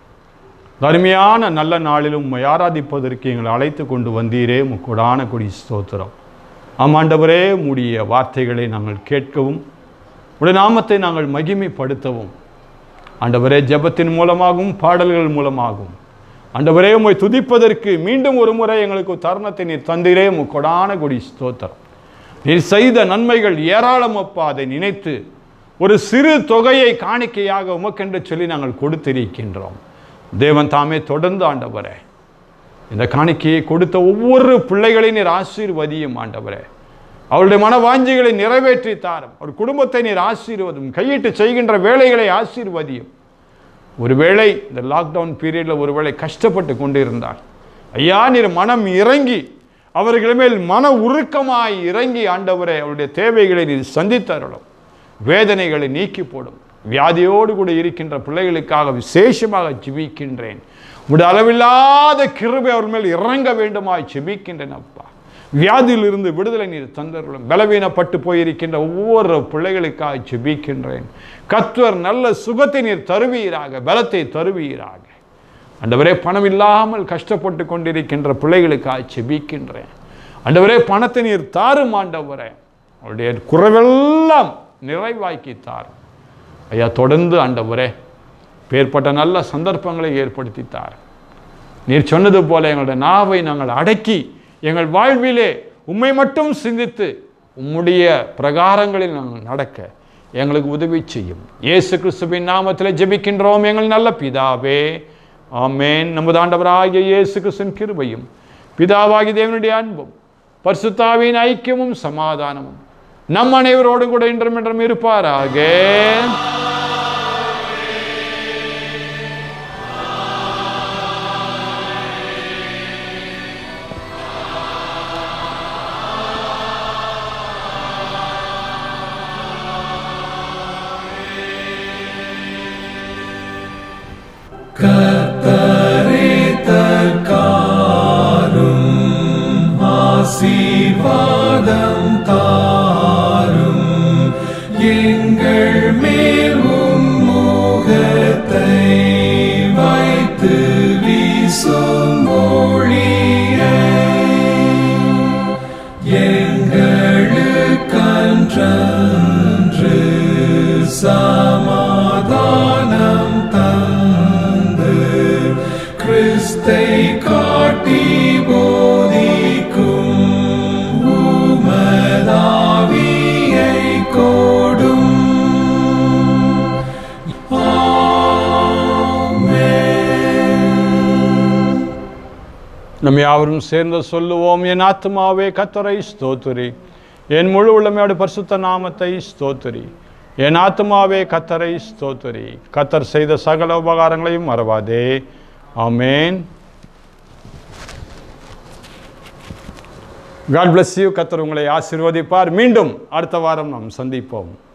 இந்த அருமையான நல்ல நாளிலும் உம்மை ஆராதிப்பதற்கு எங்களை அழைத்து கொண்டு வந்தீரே முக்கொடான கொடி ஸ்தோத்திரம் ஆமாண்டவரே மூடிய வார்த்தைகளை நாங்கள் கேட்கவும் உடைய நாமத்தை நாங்கள் மகிமைப்படுத்தவும் ஆண்டவரே ஜெபத்தின் மூலமாகவும் பாடல்கள் மூலமாகவும் ஆண்டவரே உம்மை துதிப்பதற்கு மீண்டும் ஒரு முறை எங்களுக்கு தருணத்தை நீர் தந்தீரே முக்கொடான கொடி ஸ்தோத்திரம் நீர் செய்த நன்மைகள் ஏராளம் அப்பா அதை நினைத்து ஒரு சிறு தொகையை காணிக்கையாக உமக்கென்று சொல்லி நாங்கள் கொடுத்திருக்கின்றோம் தேவன் தாமே தொடர்ந்து ஆண்டவரே இந்த காணிக்கையை கொடுத்த ஒவ்வொரு பிள்ளைகளையும் நீர் ஆசீர்வதியும் ஆண்டவரே அவருடைய மனவாஞ்சிகளை நிறைவேற்றி தாரும் ஒரு குடும்பத்தை நீர் ஆசீர்வதும் கையிட்டு செய்கின்ற வேலைகளை ஆசீர்வதியும் ஒருவேளை இந்த லாக்டவுன் பீரியடில் ஒருவேளை கஷ்டப்பட்டு கொண்டிருந்தார் ஐயா நீர் மனம் இறங்கி அவர்கள் மேல் மன உருக்கமாய் இறங்கி ஆண்டவரே அவருடைய தேவைகளை நீர் சந்தித்தருளும் வேதனைகளை நீக்கி போடும் வியாதியோடு கூட இருக்கின்ற பிள்ளைகளுக்காக விசேஷமாக ஜெபிக்கின்றேன் உடைய அளவில்லாத கிருபை அவர் மேல் இறங்க வேண்டுமாய் ஜெபிக்கின்றேன் அப்பா வியாதியிலிருந்து விடுதலை நீர் தந்தருளும் பலவீனப்பட்டு போயிருக்கின்ற ஒவ்வொரு பிள்ளைகளுக்காக ஜெபிக்கின்றேன் கத்வர் நல்ல சுகத்தை நீர் தருவீராக பலத்தை தருவீராக ஆண்டவரே பணம் இல்லாமல் கஷ்டப்பட்டு கொண்டிருக்கின்ற பிள்ளைகளுக்காக செபிக்கின்றேன் ஆண்டவரே பணத்தை நீர் தாரும் ஆண்டவரே அவருடைய குறைவெல்லாம் நிறைவாக்கி தாரும் ஐயா தொடர்ந்து ஆண்டவரே பேர்பட்ட நல்ல சந்தர்ப்பங்களை ஏற்படுத்தி தாரும் நீர் சொன்னது போல எங்களுடைய நாவை நாங்கள் அடக்கி எங்கள் வாழ்விலே உம்மை மட்டும் சிந்தித்து உம்முடைய பிரகாரங்களில் நாங்கள் நடக்க எங்களுக்கு உதவி செய்யும் இயேசு கிறிஸ்துவின் நாமத்தில் ஜெபிக்கின்றோம் எங்கள் நல்ல பிதாவே ஆமேன் நமது ஆண்டவராகிய இயேசு கிறிஸ்துவின் கிருபையும் பிதாவாகிய தேவனுடைய அன்பும் பரிசுத்தாவின் ஐக்கியமும் சமாதானமும் நம் அனைவரோடும் கூட இன்றும் என்றும் இருப்பாராக ஆசீர்வாதம் தாரும் எங்கள் மேல் உம் முகத்தை வைத்து வீசும் ஒளியை எங்களுக்கன்றன்று சமாதானம் தந்து கிறிஸ்தை காட்டி போதிக்கும் உமதாவியை கோடும் ஆமென். நம்ம யாவரும் சேர்ந்து சொல்லுவோம் என் ஆத்மாவே கத்தரை ஸ்தோத்திரி என் முழு உள்ளமையோட பரிசுத்த நாமத்தை ஸ்தோத்திரி என் ஆத்மாவே கத்தரை ஸ்தோத்திரி கத்தர் செய்த சகல உபகாரங்களையும் மறவாதே ஆமேன் காட் bless யூ கத்தர் உங்களை ஆசீர்வதிப்பார் மீண்டும் அடுத்த வாரம் நாம் சந்திப்போம்